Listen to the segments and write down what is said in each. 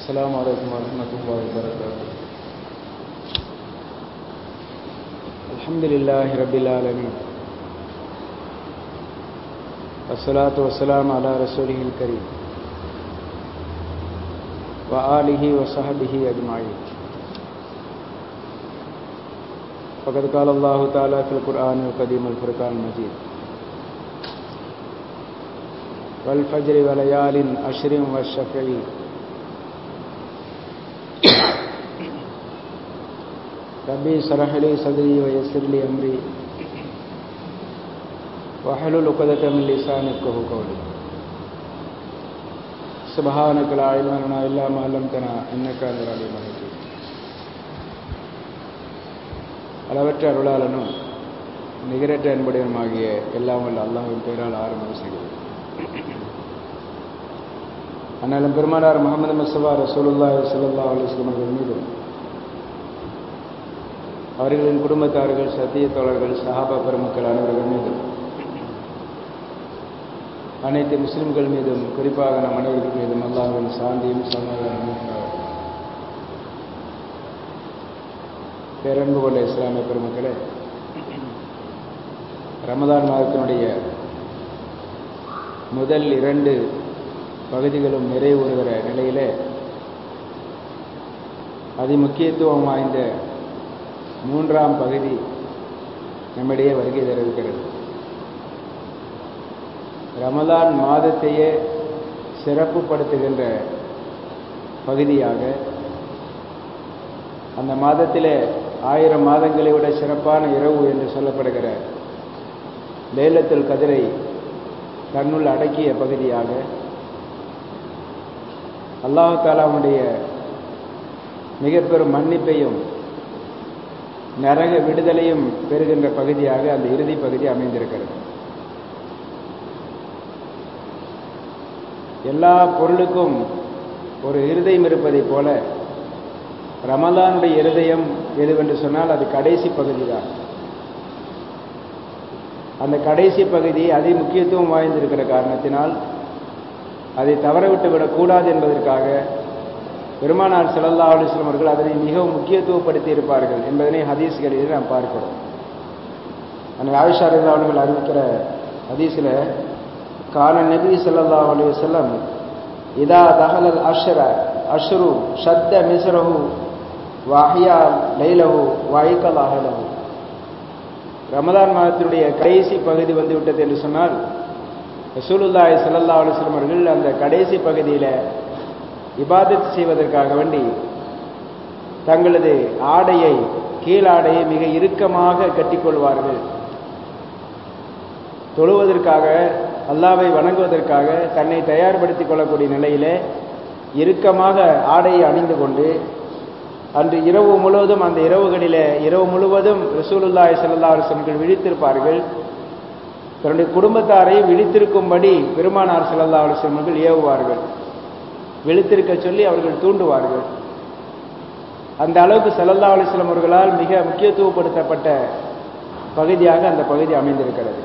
السلام عليكم ورحمة الله وبركاته الحمد لله رب العالمين والصلاة والسلام على رسوله الكريم وآله وصحبه أجمعين فقد قال الله تعالى في القرآن القديم الفرقان المجيد والفجر وليال عشر والشفع ربي اشرح لي صدري ويسر لي أمري واحلل عقدة من لساني يفقهوا قولي سبحانك لا علم لنا إلا ما علمتنا إنك أنت العليم الحكيم அளவற்ற அருளாளனும் நிகரற்ற அன்புடையனுமாகிய எல்லாம் வல்ல அல்லாஹின் பெயரால் ஆரம்பம் செய்கிறது அண்ணலும் பெருமானார் முகமது மசவா ரசூலுல்லா சல்லா அலுவலம் அவர்கள் மீதும் அவர்களின் குடும்பத்தார்கள் சத்திய தோழர்கள் சஹாபா பெருமக்கள் அனைவர்கள் மீதும் அனைத்து முஸ்லிம்கள் மீதும் குறிப்பாக நம் அனைவர்கள் மீதும் அல்லாஹின் சாந்தியும் சமாதானமும் பேரன்பு கொண்ட இஸ்லாமிய பெருமக்களே ரமதான் மாதத்தினுடைய முதல் இரண்டு பகுதிகளும் நிறைவுறுகிற நிலையிலே அதிமுக்கியத்துவம் வாய்ந்த மூன்றாம் பகுதி நம்மிடையே வருகை தருகிறது ரமலான் மாதத்தையே சிறப்புப்படுத்துகின்ற பகுதியாக அந்த மாதத்திலே ஆயிரம் மாதங்களை விட சிறப்பான இரவு என்று சொல்லப்படுகிற லேலத்தில் கதிரை தன்னுள் அடக்கிய பகுதியாக அல்லாஹு தாலாவுடைய மிக பெரும் மன்னிப்பையும் நரக விடுதலையும் பெறுகின்ற பகுதியாக அந்த இறுதி பகுதி அமைந்திருக்கிறது எல்லா பொருளுக்கும் ஒரு இருதயம் இருப்பதைப் போல ரமலானுடைய இருதயம் எதுவென்று சொன்னால் அது கடைசி பகுதி தான் அந்த கடைசி பகுதி அதி முக்கியத்துவம் வாய்ந்திருக்கிற காரணத்தினால் அதை தவறவிட்டு விடக்கூடாது என்பதற்காக பெருமானார் செல்லல்லா அலுவலம் அவர்கள் அதனை மிகவும் முக்கியத்துவப்படுத்தி இருப்பார்கள் என்பதனை ஹதீஸ்களில் நாம் பார்க்கிறோம் அந்த ஆயுஷா அவர்கள் அறிவிக்கிற ஹதீஸில் கால நபி சல்லா அலி வல்லம் இதா தகலல் அஷ்ர அஷ்ரு ஷத்த மிஸ்ரஹு வாஹியா லைலஹு வாய்க்கல் அகலஹு ரமதான் மாதத்தினுடைய கடைசி பகுதி வந்து விட்டது என்று சொன்னால் ரசூலுல்லாய் சல்லா அலுவலம் அவர்கள் அந்த கடைசி பகுதியில் இபாதத் செய்வதற்காக வேண்டி தங்களது ஆடையை கீழாடையை மிக இறுக்கமாக கட்டிக்கொள்வார்கள் தொழுவதற்காக அல்லாவை வணங்குவதற்காக தன்னை தயார்படுத்திக் கொள்ளக்கூடிய நிலையில இறுக்கமாக ஆடையை அணிந்து கொண்டு அன்று இரவு முழுவதும் அந்த இரவுகளிலே இரவு முழுவதும் ரசூலுல்லாய் சல்லா அலுவலர்கள் விழித்திருப்பார்கள் தன்னுடைய குடும்பத்தாரையும் விழித்திருக்கும்படி பெருமானார் சல்லா அலுவலர்கள் ஏவுவார்கள் விழித்திருக்க சொல்லி அவர்கள் தூண்டுவார்கள் அந்த அளவுக்கு சல்லல்லா அலிஸ்லாம் அவர்களால் மிக முக்கியத்துவப்படுத்தப்பட்ட பகுதியாக அந்த பகுதி அமைந்திருக்கிறது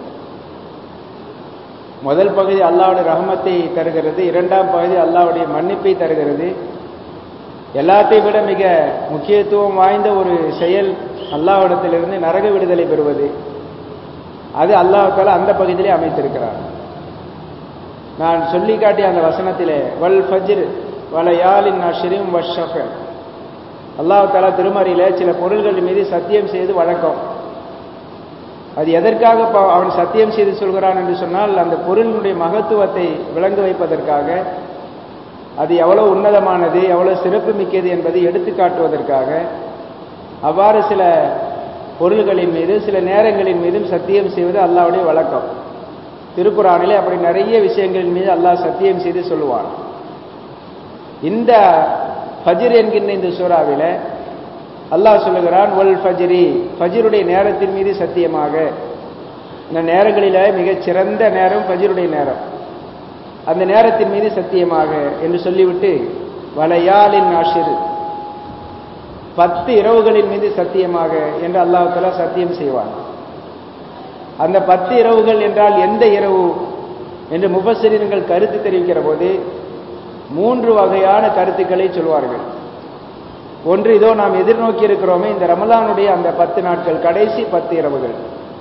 முதல் பகுதி அல்லாவுடைய ரஹமத்தை தருகிறது இரண்டாம் பகுதி அல்லாவுடைய மன்னிப்பை தருகிறது எல்லாத்தையும் விட மிக முக்கியத்துவம் வாய்ந்த ஒரு செயல் அல்லாவிடத்திலிருந்து நரக விடுதலை பெறுவது அது அல்லாஹால அந்த பகுதியிலே அமைத்திருக்கிறார் நான் சொல்லி காட்டிய அந்த வசனத்திலே வல் ஃபஜ்ர் வல யாலின் அஷ்ரிம் வஷஃப அல்லாஹ் தாலா திருமறையில சில பொருள்கள் மீது சத்தியம் செய்து வழக்கம் அது எதற்காக அவன் சத்தியம் செய்து சொல்கிறான் என்று சொன்னால் அந்த பொருளினுடைய மகத்துவத்தை விளங்க வைப்பதற்காக அது எவ்வளவு உன்னதமானது எவ்வளவு சிறப்பு மிக்கது என்பதை எடுத்து காட்டுவதற்காக அவ்வாறு சில பொருள்களின் மீது சில நேரங்களின் மீதும் சத்தியம் செய்வது அல்லாவுடைய வழக்கம் திருக்குறானிலே அப்படி நிறைய விஷயங்களின் மீது அல்லாஹ் சத்தியம் செய்து சொல்லுவான் இந்த ஃபஜிர் என்கின்ற இந்த சூறாவில அல்லாஹ் சொல்லுகிறான் ஒல் ஃபஜிரி ஃபஜிருடைய நேரத்தின் மீது சத்தியமாக இந்த நேரங்களில மிகச் சிறந்த நேரம் ஃபஜிருடைய நேரம் அந்த நேரத்தின் மீது சத்தியமாக என்று சொல்லிவிட்டு வலையாலின் ஆஷிர் பத்து இரவுகளின் மீது சத்தியமாக என்று அல்லாஹால சத்தியம் செய்வான் அந்த பத்து இரவுகள் என்றால் எந்த இரவு என்று முபசிரியர்கள் கருத்து தெரிவிக்கிற போது மூன்று வகையான கருத்துக்களை சொல்வார்கள் ஒன்று இதோ நாம் எதிர்நோக்கி இருக்கிறோமே இந்த ரமலானுடைய அந்த பத்து நாட்கள் கடைசி பத்து இரவுகள்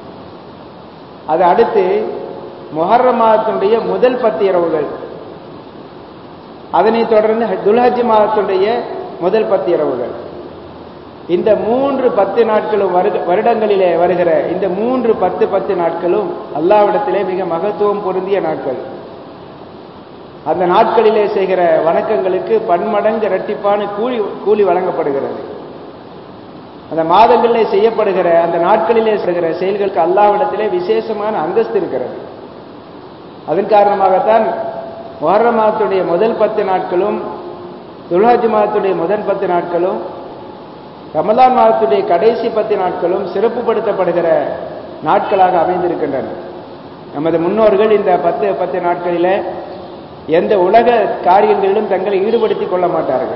அது அடுத்து மொஹர்ர மாதத்தினுடைய முதல் பத்து இரவுகள் அதனைத் தொடர்ந்து துல்ஹஜ் மாதத்துடைய முதல் பத்து இரவுகள் இந்த மூன்று பத்து நாட்களும் வருடங்களிலே வருகிற இந்த மூன்று பத்து பத்து நாட்களும் அல்லாவிடத்திலே மிக மகத்துவம் பொருந்திய நாட்கள் அந்த நாட்களிலே செய்கிற வணக்கங்களுக்கு பன்மடங்கு இரட்டிப்பான கூலி கூலி வழங்கப்படுகிறது அந்த மாதங்களிலே செய்யப்படுகிற அந்த நாட்களிலே செய்கிற செயல்களுக்கு அல்லாவிடத்திலே விசேஷமான அந்தஸ்து இருக்கிறது அதன் காரணமாகத்தான் மொஹர்ர மாதத்துடைய முதல் பத்து நாட்களும் துல்ஹஜ் மாதத்துடைய முதல் பத்து நாட்களும் ரமலான் மாதத்துடைய கடைசி பத்து நாட்களும் சிறப்புப்படுத்தப்படுகிற நாட்களாக அமைந்திருக்கின்றன நமது முன்னோர்கள் இந்த பத்து பத்து நாட்களில எந்த உலக காரியங்களிலும் தங்களை ஈடுபடுத்திக் கொள்ள மாட்டார்கள்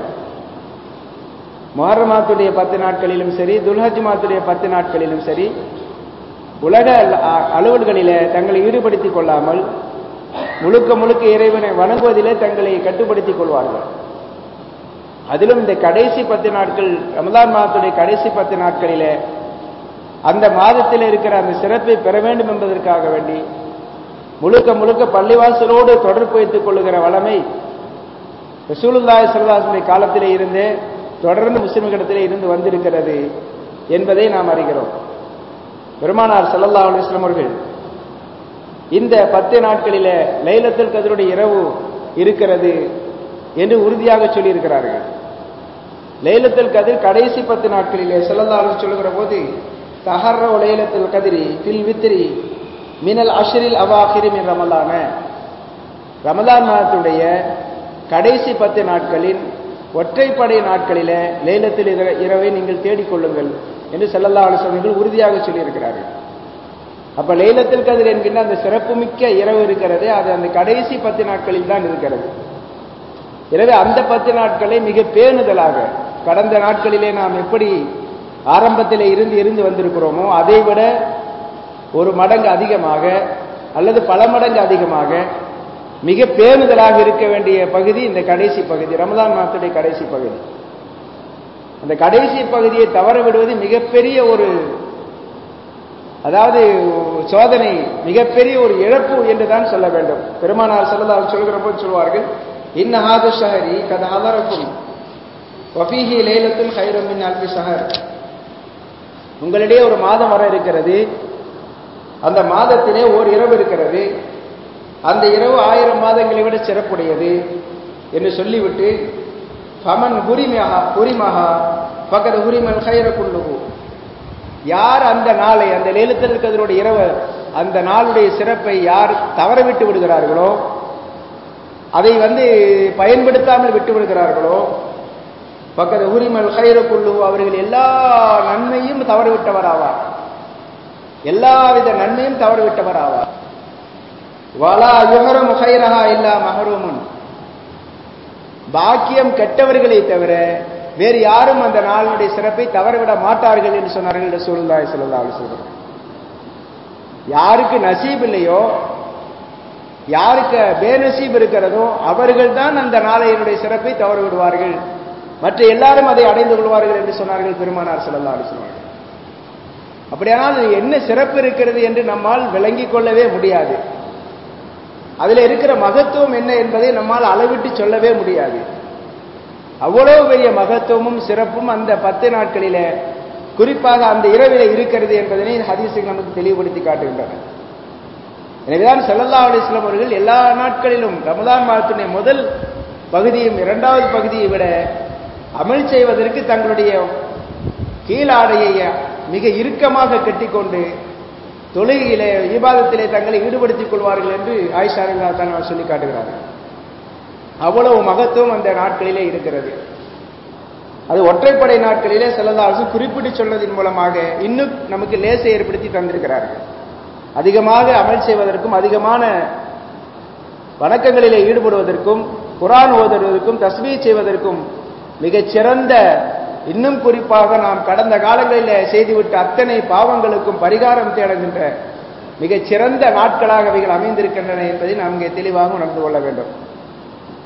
மொஹர மாத்துடைய பத்து நாட்களிலும் சரி துல்ஹஜ் மாத்துடைய பத்து நாட்களிலும் சரி உலக அலுவல்களில தங்களை ஈடுபடுத்திக் கொள்ளாமல் முழுக்க முழுக்க இறைவனை வணங்குவதிலே தங்களை கட்டுப்படுத்திக் கொள்வார்கள் அதிலும் இந்த கடைசி பத்து நாட்கள் ரமதான் மாதத்துடைய கடைசி பத்து நாட்களிலே அந்த மாதத்தில் இருக்கிற அந்த சிறப்பை பெற வேண்டும் என்பதற்காக வேண்டி முழுக்க முழுக்க பள்ளிவாசலோடு தொடர்பு வைத்துக் கொள்ளுகிற வளமை ரசூலுல்லாய் செல்வாசனுடைய காலத்திலே இருந்தே தொடர்ந்து முஸ்லிம்களிடத்திலே இருந்து வந்திருக்கிறது என்பதை நாம் அறிகிறோம் பெருமானார் சல்லல்லா அலுவலம் அவர்கள் இந்த பத்து நாட்களிலே லைலத்துல் கதருடைய இரவு இருக்கிறது என்று உறுதியாக சொல்லியிருக்கிறார்கள் லைலத்துல் கதிர் கடைசி பத்து நாட்களிலே செல்லல்லாலும் சொல்லுகிற போது தஹர்ர லைலத்துல் கதிரி தில் வித்திரி மினல் அஷரில் அவாஹிரி மின் ரமலான ரமலான் மாதத்துடைய கடைசி பத்து நாட்களின் ஒற்றைப்படை நாட்களில லைலத்தில் இரவை நீங்கள் தேடிக்கொள்ளுங்கள் என்று செல்லல்லா அலுவலர்கள் உறுதியாக சொல்லியிருக்கிறார்கள் அப்ப லைலத்தில் கதிர் என்கின்ற அந்த சிறப்புமிக்க இரவு இருக்கிறது அது அந்த கடைசி பத்து நாட்களில் தான் இருக்கிறது எனவே அந்த பத்து நாட்களை மிக பேணுதலாக கடந்த நாட்களிலே நாம் எப்படி ஆரம்பத்தில் இருந்து இருந்து வந்திருக்கிறோமோ அதை விட ஒரு மடங்கு அதிகமாக அல்லது பல மடங்கு அதிகமாக மிக பேணுதலாக இருக்க வேண்டிய பகுதி இந்த கடைசி பகுதி ரமதான் மாதத்துடைய கடைசி பகுதி அந்த கடைசி பகுதியை தவற விடுவது மிகப்பெரிய ஒரு அதாவது சோதனை மிகப்பெரிய ஒரு இழப்பு என்றுதான் சொல்ல வேண்டும் பெருமானார் செல்லதால் சொல்கிற போது சொல்வார்கள் இன்ன ஹாது ஷஹரி கத அலரக்கும் வஃபீஹி லைலத்துல் ஹைரம் மின் அல்பி ஷஹர் உங்களிடையே ஒரு மாதம் வர இருக்கிறது அந்த மாதத்திலே ஒரு இரவு இருக்கிறது அந்த இரவு ஆயிரம் மாதங்களை விட சிறப்புடையது என்று சொல்லிவிட்டு ஃபமன் ஹுரிமஹா ஹுரிமஹா பக்கத்து ஹுரிமன் ஹைர குல்லுகு யார் அந்த நாளை அந்த லேலத்தில் கதிரோட இரவு அந்த நாளுடைய சிறப்பை யார் தவறவிட்டு விடுகிறார்களோ அதை வந்து பயன்படுத்தாமல் விட்டு விடுகிறார்களோ பக்கத்து உரிமல் கயிறு குழு அவர்கள் எல்லா நன்மையும் தவறுவிட்டவர் ஆவார் எல்லாவித நன்மையும் தவறுவிட்டவர் ஆவார் வலா யுகரம் ஹைரஹா இல்லா மஹரூமுன் பாக்கியம் கெட்டவர்களை தவிர வேறு யாரும் அந்த நாளுடைய சிறப்பை தவறவிட மாட்டார்கள் என்று சொன்னார்கள் ரசூலுல்லாஹி ஸல்லல்லாஹு அலைஹி வஸல்லம் யாருக்கு நசீப் இல்லையோ யாருக்கு பேநசீப் இருக்கிறதோ அவர்கள் தான் அந்த நாளையினுடைய சிறப்பை தவறு விடுவார்கள் மற்ற எல்லாரும் அதை அடைந்து கொள்வார்கள் என்று சொன்னார்கள் பெருமானார் ஸல்லல்லாஹு அலைஹி வஸல்லம் அப்படியானால் என்ன சிறப்பு இருக்கிறது என்று நம்மால் விளங்கிக் கொள்ளவே முடியாது அதில் இருக்கிற மகத்துவம் என்ன என்பதை நம்மால் அளவிட்டு சொல்லவே முடியாது அவ்வளவு பெரிய மகத்துவமும் சிறப்பும் அந்த பத்து நாட்களில குறிப்பாக அந்த இரவில இருக்கிறது என்பதனை ஹதீசுகள் நமக்கு தெளிவுபடுத்தி காட்டுகின்றன எனவேதான் செல்லல்லா அலிஸ்லாம் அவர்கள் எல்லா நாட்களிலும் ரமதான் மாதத்தினுடைய முதல் பகுதியும் இரண்டாவது பகுதியை விட அமல் செய்வதற்கு தங்களுடைய கீழாடையை மிக இறுக்கமாக கட்டிக்கொண்டு தொழுகையிலே ஈபாதத்திலே தங்களை ஈடுபடுத்திக் கொள்வார்கள் என்று ஆயிஷா தான் சொல்லி காட்டுகிறார்கள் அவ்வளவு மகத்துவம் அந்த நாட்களிலே இருக்கிறது அது ஒற்றைப்படை நாட்களிலே செல்லதாசு குறிப்பிட்டு சொன்னதின் மூலமாக இன்னும் நமக்கு லேசை ஏற்படுத்தி தந்திருக்கிறார்கள் அதிகமாக அமல் செய்வதற்கும் அதிகமான வணக்கங்களிலே ஈடுபடுவதற்கும் குரான் ஓதுவதற்கும் தஸ்மீ செய்வதற்கும் மிகச் சிறந்த இன்னும் குறிப்பாக நாம் கடந்த காலங்களில் செய்துவிட்ட அத்தனை பாவங்களுக்கும் பரிகாரம் தேடுகின்ற மிகச் சிறந்த நாட்களாக அவைகள் அமைந்திருக்கின்றன என்பதை நாம் இங்கே தெளிவாக உணர்ந்து கொள்ள வேண்டும்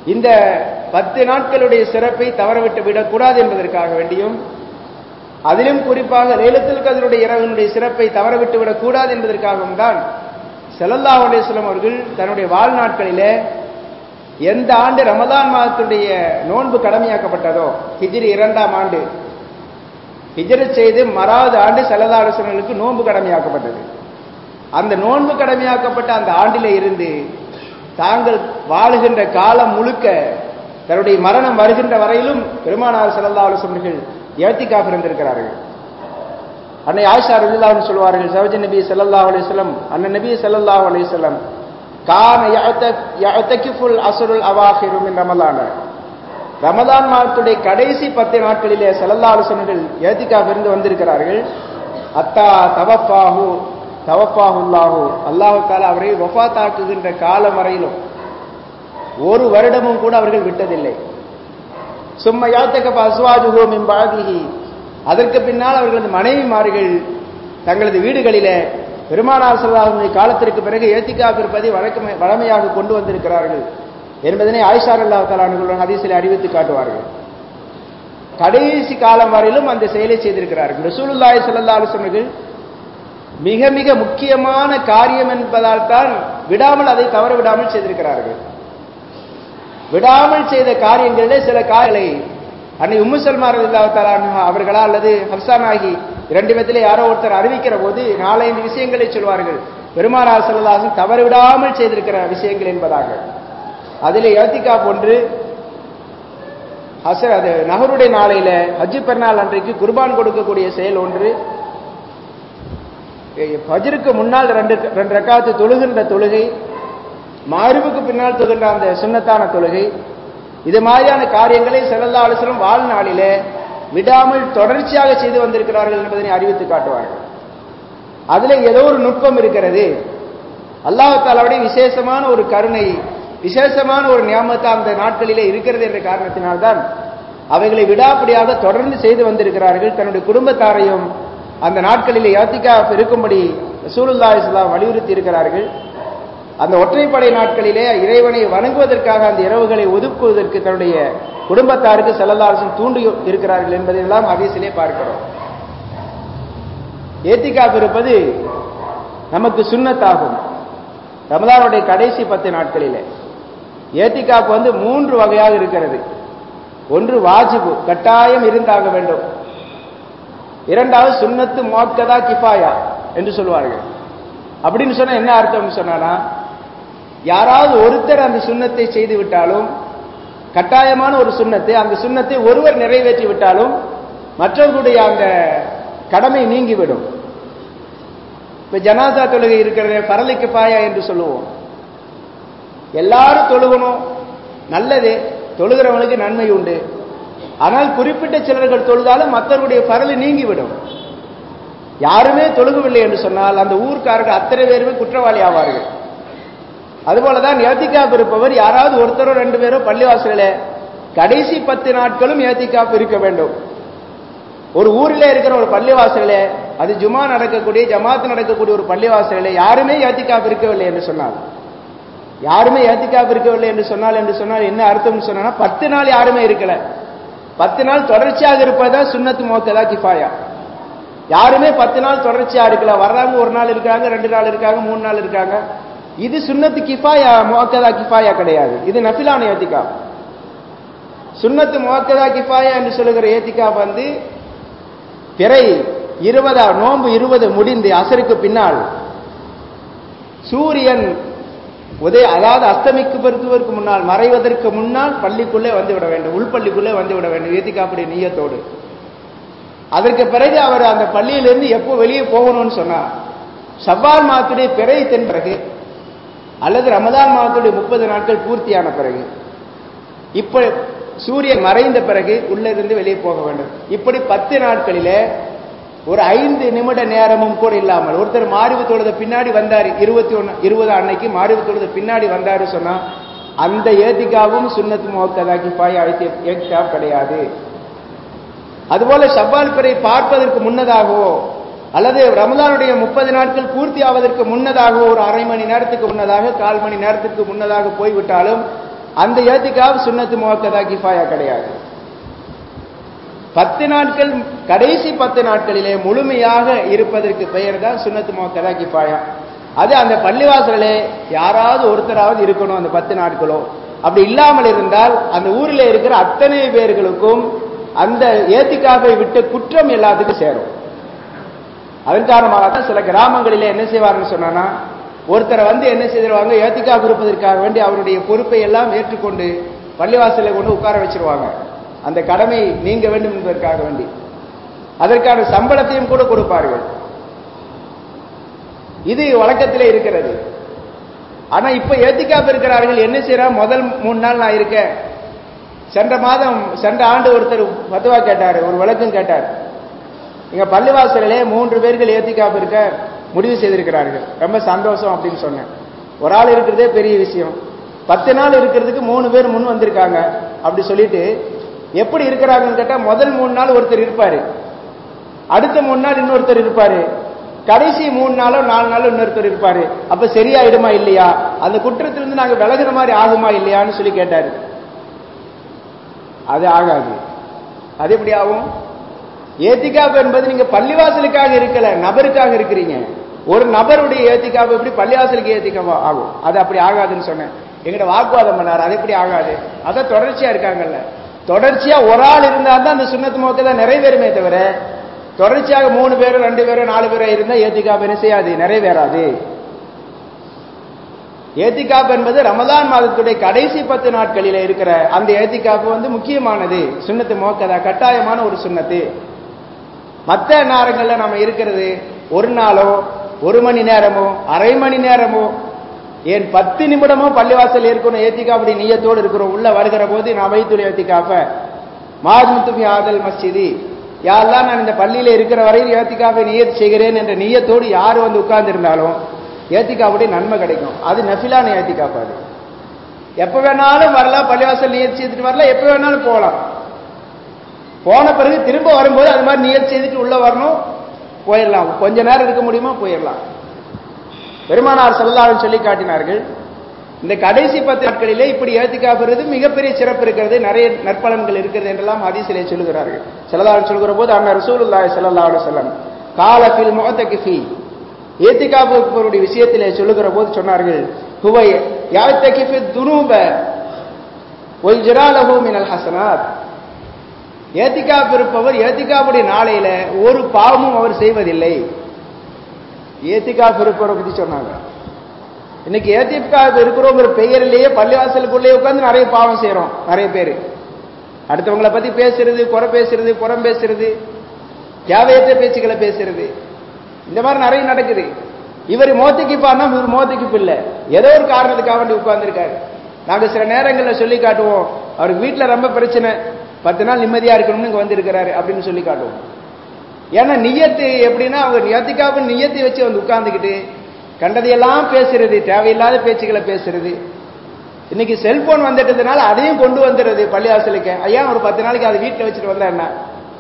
இந்த பத்து நாட்களுடைய சிறப்பை தவறவிட்டு விடக்கூடாது என்பதற்காக வேண்டியும் அதிலும் குறிப்பாக லேலத்தில் கதருடைய இரவனுடைய சிறப்பை தவறவிட்டு விடக்கூடாது என்பதற்காகவும் தான் செல்லல்லா அலிஸ்லாம் அவர்கள் தன்னுடைய வாழ்நாட்களிலே எந்த ஆண்டு ரமதான் மாதத்துடைய நோன்பு கடமையாக்கப்பட்டதோ ஹிஜ்ரி இரண்டாம் ஆண்டு ஹிஜ்ரி செய்து மறாவது ஆண்டு செல்லல்லா அலிஸ்லங்களுக்கு நோன்பு கடமையாக்கப்பட்டது அந்த நோன்பு கடமையாக்கப்பட்ட அந்த ஆண்டிலே இருந்து தாங்கள் வாழுகின்ற காலம் முழுக்க தன்னுடைய மரணம் வருகின்ற வரையிலும் பெருமானார் செல்லல்லா அலுவலர்கள் ஏத்திக்காக இருந்திருக்கிறார்கள் அன்னை ஆயிஷா ரலில்லாஹு சொல்வார்கள் சவஜ நபி ஸல்லல்லாஹு அலைஹி வஸல்லம் அன்ன நபி ஸல்லல்லாஹு அலைஹி வஸல்லம் கான யஅதகிஃபுல் அஸ்ருல் அவாஹிரு மின் ரமலான ரமலான் மாதத்துடைய கடைசி பத்து நாட்களிலே ஸல்லல்லாஹு அலைஹி வஸல்லம் ஏத்திக்காக இருந்து வந்திருக்கிறார்கள் அத்தா தவஃபாஹு தவஃபாஹுல்லாஹு அல்லாஹு தஆலா அவரை வஃபாத்தாக்குகின்ற காலம் வரையிலும் ஒரு வருடமும் கூட அவர்கள் விட்டதில்லை சும்மா யாத்தக அஸ்வாஜுகோ மிம்பாதிஹி அதற்கு பின்னால் அவர்களது மனைவிமார்கள் தங்களது வீடுகளிலே பெருமானார் செல்லாவுடைய காலத்திற்கு பிறகு ஏத்திக்காப் இருப்பதை வழக்கமை வழமையாக கொண்டு வந்திருக்கிறார்கள் என்பதனை ஆயிஷார் அல்லா தலானுகளுடன் ஹதீஸில் அறிவித்து காட்டுவார்கள் கடைசி காலம் வரையிலும் அந்த செயலை செய்திருக்கிறார்கள் ரசூலுல்லாய் சல்லா அலுவலர்கள் மிக மிக முக்கியமான காரியம் என்பதால் தான் விடாமல் அதை தவற விடாமல் செய்திருக்கிறார்கள் விடாமல் செய்த காரியங்களிலே சில காரியங்களை அன்னை உம்மு சல்மா ரலில்லாஹு அவர்களா அல்லது ஹப்சான் ஆகி இரண்டு விதத்திலே யாரோ ஒருத்தர் அறிவிக்கிற போது நாலஞ்சு விஷயங்களை சொல்வார்கள் பெருமானார் செல்லதாசன் தவறு விடாமல் செய்திருக்கிற விஷயங்கள் என்பதாக அதிலே ஏத்திகா ஒன்று ஹசர் அது நகருடைய நாளையில ஹஜ்ஜு பெருநாள் அன்றைக்கு குர்பான் கொடுக்கக்கூடிய செயல் ஒன்று ஃபஜ்ருக்கு முன்னால் ரெண்டு ரெண்டு ரக்காத்து தொழுகின்ற தொழுகை மாரிவுக்கு பின்னால் தொழுகின்ற அந்த சுண்ணத்தான தொழுகை இது மாதிரியான காரியங்களை செல்லல்லா அலுவலம் வாழ்நாளிலே விடாமல் தொடர்ச்சியாக செய்து வந்திருக்கிறார்கள் என்பதனை அறிவித்து காட்டுவார்கள் அதுல ஏதோ ஒரு நுட்பம் இருக்கிறது அல்லாஹாலாவுடைய விசேஷமான ஒரு கருணை விசேஷமான ஒரு நியமத்தை அந்த நாட்களிலே இருக்கிறது என்ற காரணத்தினால்தான் அவைகளை விடாப்படியாக தொடர்ந்து செய்து வந்திருக்கிறார்கள் தன்னுடைய குடும்பத்தாரையும் அந்த நாட்களிலே யாத்திகா இருக்கும்படி சூலுல்லா இஸ்லாம் வலியுறுத்தி இருக்கிறார்கள் அந்த ஒற்றைப்படை நாட்களிலே இறைவனை வணங்குவதற்காக அந்த இரவுகளை ஒதுக்குவதற்கு தன்னுடைய குடும்பத்தாருக்கு செல்லல்லாசன் தூண்டி இருக்கிறார்கள் என்பதையெல்லாம் அதிசிலே பார்க்கிறோம் ஏத்திகாப் இருப்பது நமக்கு சுண்ணத்தாகும் ரமதானுடைய கடைசி பத்து நாட்களிலே ஏத்திகாப் வந்து மூன்று வகையாக இருக்கிறது ஒன்று வாஜிபு கட்டாயம் இருந்தாக வேண்டும் இரண்டாவது சுண்ணத்து மோக்கதா கிஃபாயா என்று சொல்வார்கள் அப்படின்னு சொன்னா என்ன அர்த்தம் சொன்னானா யாராவது ஒருத்தர் அந்த சுண்ணத்தை செய்து விட்டாலும் கட்டாயமான ஒரு சுண்ணத்தை அந்த சுண்ணத்தை ஒருவர் நிறைவேற்றி விட்டாலும் மற்றவர்களுடைய அந்த கடமை நீங்கிவிடும் இப்ப ஜனாதா தொழுகை இருக்கிறத பரலைக்கு பாயா என்று சொல்லுவோம் எல்லாரும் தொழுகணும் நல்லது தொழுகிறவனுக்கு நன்மை உண்டு ஆனால் குறிப்பிட்ட சிலர்கள் தொழுதாலும் மற்றவர்களுடைய பரலை நீங்கிவிடும் யாருமே தொழுகவில்லை என்று சொன்னால் அந்த ஊர்க்காரர்கள் அத்தனை பேருமே குற்றவாளி ஆவார்கள் அதுபோலதான் ஏத்திக்காப் இருப்பவர் யாராவது ஒருத்தரோ ரெண்டு பேரோ பள்ளிவாசல கடைசி பத்து நாட்களும் ஏத்திக்காப் இருக்க வேண்டும் ஒரு ஊரில் இருக்கிற ஒரு பள்ளிவாசல அது ஜுமா நடக்கக்கூடிய ஜமாத் நடக்கக்கூடிய ஒரு பள்ளிவாசல யாருமே ஏத்திக்காப் இருக்கவில்லை என்று சொன்னால் யாருமே ஏத்திக்காப் இருக்கவில்லை என்று சொன்னால் என்று சொன்னால் என்ன அர்த்தம் சொன்னா பத்து நாள் யாருமே இருக்கல பத்து நாள் தொடர்ச்சியாக இருப்பதா சுண்ணத்து மோக்கதா கிஃபாயா யாருமே பத்து நாள் தொடர்ச்சியா இருக்கல வர்றாங்க ஒரு நாள் இருக்காங்க ரெண்டு நாள் இருக்காங்க மூணு நாள் இருக்காங்க இது சுண்ணத்து கிஃபாயா முவக்கதா கிஃபாயா கிடையாது இது நஃபிலான ஏத்திகா சுண்ணத்து முவக்கதா கிஃபாயா என்று சொல்லுகிற ஏத்திகா வந்து பிறை இருபதா நோன்பு இருபது முடிந்து அசருக்கு பின்னால் சூரியன் உதய அதாவது அஸ்தமிக்கு பெருத்துவதற்கு முன்னால் மறைவதற்கு முன்னால் பள்ளிக்குள்ளே வந்து விட வேண்டும் உள்பள்ளிக்குள்ளே வந்து விட வேண்டும் ஏத்திக்காப்புடைய நீயத்தோடு அதற்கு பிறகு அவர் அந்த பள்ளியிலிருந்து எப்போ வெளியே போகணும்னு சொன்னார் சவ்வால் மாதத்துடைய பிறை தென் பிறகு அல்லது ரமதான் மாதத்துடைய முப்பது நாட்கள் பூர்த்தியான பிறகு இப்ப சூரியன் மறைந்த பிறகு உள்ள இருந்து வெளியே போக வேண்டும் இப்படி பத்து நாட்களிலே ஒரு ஐந்து நிமிட நேரமும் கூட இல்லாமல் ஒருத்தர் மாறிவு தொழுத பின்னாடி வந்தார் இருபத்தி ஒன்னு இருபது அன்னைக்கு மாறிவு தொழுத பின்னாடி வந்தாரு சொன்னா அந்த ஏத்திகாவும் சுண்ணத்து முகத்ததாக்கி பாய் அழைத்து ஏத்திகா கிடையாது அதுபோல ஷவ்வால் பிறை பார்ப்பதற்கு முன்னதாகவோ அல்லது ரமதானுடைய முப்பது நாட்கள் பூர்த்தி ஆவதற்கு முன்னதாகவோ ஒரு அரை மணி நேரத்துக்கு முன்னதாக கால் மணி நேரத்துக்கு முன்னதாக போய்விட்டாலும் அந்த ஏத்திக்காப் சுன்னத்து முவக்கதா கிஃபாயா கிடையாது பத்து நாட்கள் கடைசி பத்து நாட்களிலே முழுமையாக இருப்பதற்கு பெயர் தான் சுன்னத்து முவக்கதா கிஃபாயா அது அந்த பள்ளிவாசலே யாராவது ஒருத்தராவது இருக்கணும் அந்த பத்து நாட்களோ அப்படி இல்லாமல் இருந்தால் அந்த ஊரில் இருக்கிற அத்தனை பேர்களுக்கும் அந்த ஏத்திக்காவை விட்டு குற்றம் எல்லாத்துக்கும் சேரும் அதன் காரணமாக தான் சில கிராமங்களிலே என்ன செய்வாருன்னு சொன்னா ஒருத்தரை வந்து என்ன செய்திருவாங்க ஏத்திக்காக இருப்பதற்காக வேண்டி அவருடைய பொறுப்பை எல்லாம் ஏற்றுக்கொண்டு பள்ளிவாசலை கொண்டு உட்கார வச்சிருவாங்க அந்த கடமை நீங்க வேண்டும் என்பதற்காக வேண்டி அதற்கான சம்பளத்தையும் கூட கொடுப்பார்கள் இது வழக்கத்திலே இருக்கிறது ஆனா இப்ப ஏத்திக்காப்பு இருக்கிறார்கள் என்ன செய்யறா முதல் மூணு நாள் நான் இருக்கேன் சென்ற மாதம் சென்ற ஆண்டு ஒருத்தர் பத்துவா கேட்டார் ஒரு விளக்கம் கேட்டார் எங்க பள்ளிவாசலிலே மூன்று பேர்கள் ஏத்திக்காப்பு இருக்க முடிவு செய்திருக்கிறார்கள் ரொம்ப சந்தோஷம் அப்படின்னு சொன்னேன் ஒரு ஆள் இருக்கிறதே பெரிய விஷயம் பத்து நாள் இருக்கிறதுக்கு மூணு பேர் முன் வந்திருக்காங்க அப்படி சொல்லிட்டு எப்படி இருக்கிறாங்கன்னு கேட்டா முதல் மூணு நாள் ஒருத்தர் இருப்பாரு அடுத்த மூணு நாள் இன்னொருத்தர் இருப்பாரு கடைசி மூணு நாளோ நாலு நாளோ இன்னொருத்தர் இருப்பாரு அப்ப சரியாயிடுமா இல்லையா அந்த குற்றத்திலிருந்து நாங்க விலகுற மாதிரி ஆகுமா இல்லையான்னு சொல்லி கேட்டாரு அது ஆகாது அது எப்படி ஆகும் ஏத்திக்காப்பு என்பது நீங்க பள்ளிவாசலுக்காக இருக்கல நபருக்காக இருக்கிறீங்க ஒரு நபருடைய ஏத்திக்காப்பு எப்படி பள்ளிவாசலுக்கு ஏத்திக்காவா ஆகும் அது அப்படி ஆகாதுன்னு சொன்னேன் எங்கிட்ட வாக்குவாதம் பண்ணார் அது எப்படி ஆகாது அதான் தொடர்ச்சியா இருக்காங்கல்ல தொடர்ச்சியா ஒரு ஆள் இருந்தா தான் அந்த சுண்ணத்து மோக்க தான் நிறைவேறுமே தவிர தொடர்ச்சியாக மூணு பேரும் ரெண்டு பேரும் நாலு பேரும் இருந்தா ஏத்திக்காப்பு என்ன செய்யாது நிறைவேறாது ஏத்திகாப் என்பது ரமதான் மாதத்துடைய கடைசி பத்து நாட்களில இருக்கிற அந்த ஏத்திகாப்பு வந்து முக்கியமானது சுண்ணத்து மோக்கதா கட்டாயமான ஒரு சுண்ணத்து மற்ற நேரங்கள்ல நம்ம இருக்கிறது ஒரு நாளோ ஒரு மணி நேரமோ அரை மணி நேரமோ ஏன் பத்து நிமிடமோ பள்ளிவாசல் இருக்கணும் ஏத்திகாப்படி நீயத்தோடு இருக்கிறோம் உள்ள வருகிற போது நான் வைத்துள்ள ஏத்திகாப்ப மாஜ்முத்துமி ஆதல் மஸ்ஜிதி யாரெல்லாம் நான் இந்த பள்ளியில இருக்கிற வரையில் ஏத்திகாப்பை நியத் செய்கிறேன் என்ற நீயத்தோடு யார் வந்து உட்கார்ந்து இருந்தாலும் ஏத்திக்காப்படி நன்மை கிடைக்கும் அது நஃபிலான ஏத்திக்காப்பு அது எப்ப வேணாலும் வரலாம் பள்ளிவாசல் நியத் செய்துட்டு வரலாம் எப்ப வேணாலும் போகலாம் போன பிறகு திரும்ப வரும்போது அது மாதிரி நியத் செய்துட்டு உள்ள வரணும் போயிடலாம் கொஞ்ச நேரம் இருக்க முடியுமா போயிடலாம் பெருமானார் செல்லாலும் சொல்லி காட்டினார்கள் இந்த கடைசி பத்து நாட்களிலே இப்படி ஏத்திக்காப்புறது மிகப்பெரிய சிறப்பு இருக்கிறது நிறைய நற்பலன்கள் இருக்கிறது என்றெல்லாம் ஹதீஸிலே சொல்லுகிறார்கள் செல்லதாலும் சொல்கிற போது அண்ணா ரசூலுல்லாஹி ஸல்லல்லாஹு அலைஹி வஸல்லம் காலத்தில் முஅத்தகிஃபி ஏத்திகாப்புடைய விஷயத்திலே சொல்லுகிற போது சொன்னார்கள் ஹுவை யாத்தகிஃபி துனூப ஒல் ஜிராலஹு மினல் ஹசனாத் ஏத்திகாப் இருப்பவர் ஏத்திகாப்புடைய நாளையில ஒரு பாவமும் அவர் செய்வதில்லை ஏத்திகாப் இருப்பவரை பத்தி சொன்னாங்க இன்னைக்கு ஏத்திகாப் இருக்கிறோங்கிற பெயரிலேயே பள்ளிவாசலுக்குள்ளேயே உட்கார்ந்து நிறைய பாவம் செய்யறோம் நிறைய பேர் அடுத்தவங்களை பத்தி பேசுறது குறை பேசுறது புறம் பேசுறது தேவையற்ற பேச்சுக்களை பேசுறது இந்த மாதிரி நிறைய நடக்குது இவர் மோத்திக்கிப்பான்னா இவர் மோத்திக்கிப்பு இல்லை ஏதோ ஒரு காரணத்துக்காக வேண்டி உட்கார்ந்துருக்காரு நாங்க சில நேரங்களில் சொல்லி காட்டுவோம் அவருக்கு வீட்டில் ரொம்ப பிரச்சனை பத்து நாள் நிம்மதியா இருக்கணும்னு இங்க வந்திருக்கிறாரு அப்படின்னு சொல்லி காட்டுவோம் ஏன்னா நியத்து எப்படின்னா அவங்க நியத்துக்காக நியத்தை வச்சு வந்து உட்கார்ந்துக்கிட்டு கண்டதையெல்லாம் பேசுறது தேவையில்லாத பேச்சுக்களை பேசுறது இன்னைக்கு செல்போன் வந்துட்டதுனால அதையும் கொண்டு வந்துடுறது பள்ளிவாசலுக்கு ஐயா ஒரு பத்து நாளைக்கு அதை வீட்டில் வச்சுட்டு வந்தா என்ன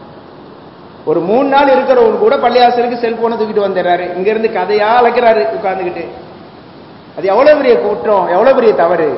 ஒரு மூணு நாள் இருக்கிறவங்க கூட பள்ளிவாசலுக்கு செல்போனை தூக்கிட்டு வந்துடுறாரு இங்க இருந்து கதையா அழைக்கிறாரு உட்கார்ந்துக்கிட்டு அது எவ்வளவு பெரிய குற்றம் எவ்வளவு பெரிய தவறு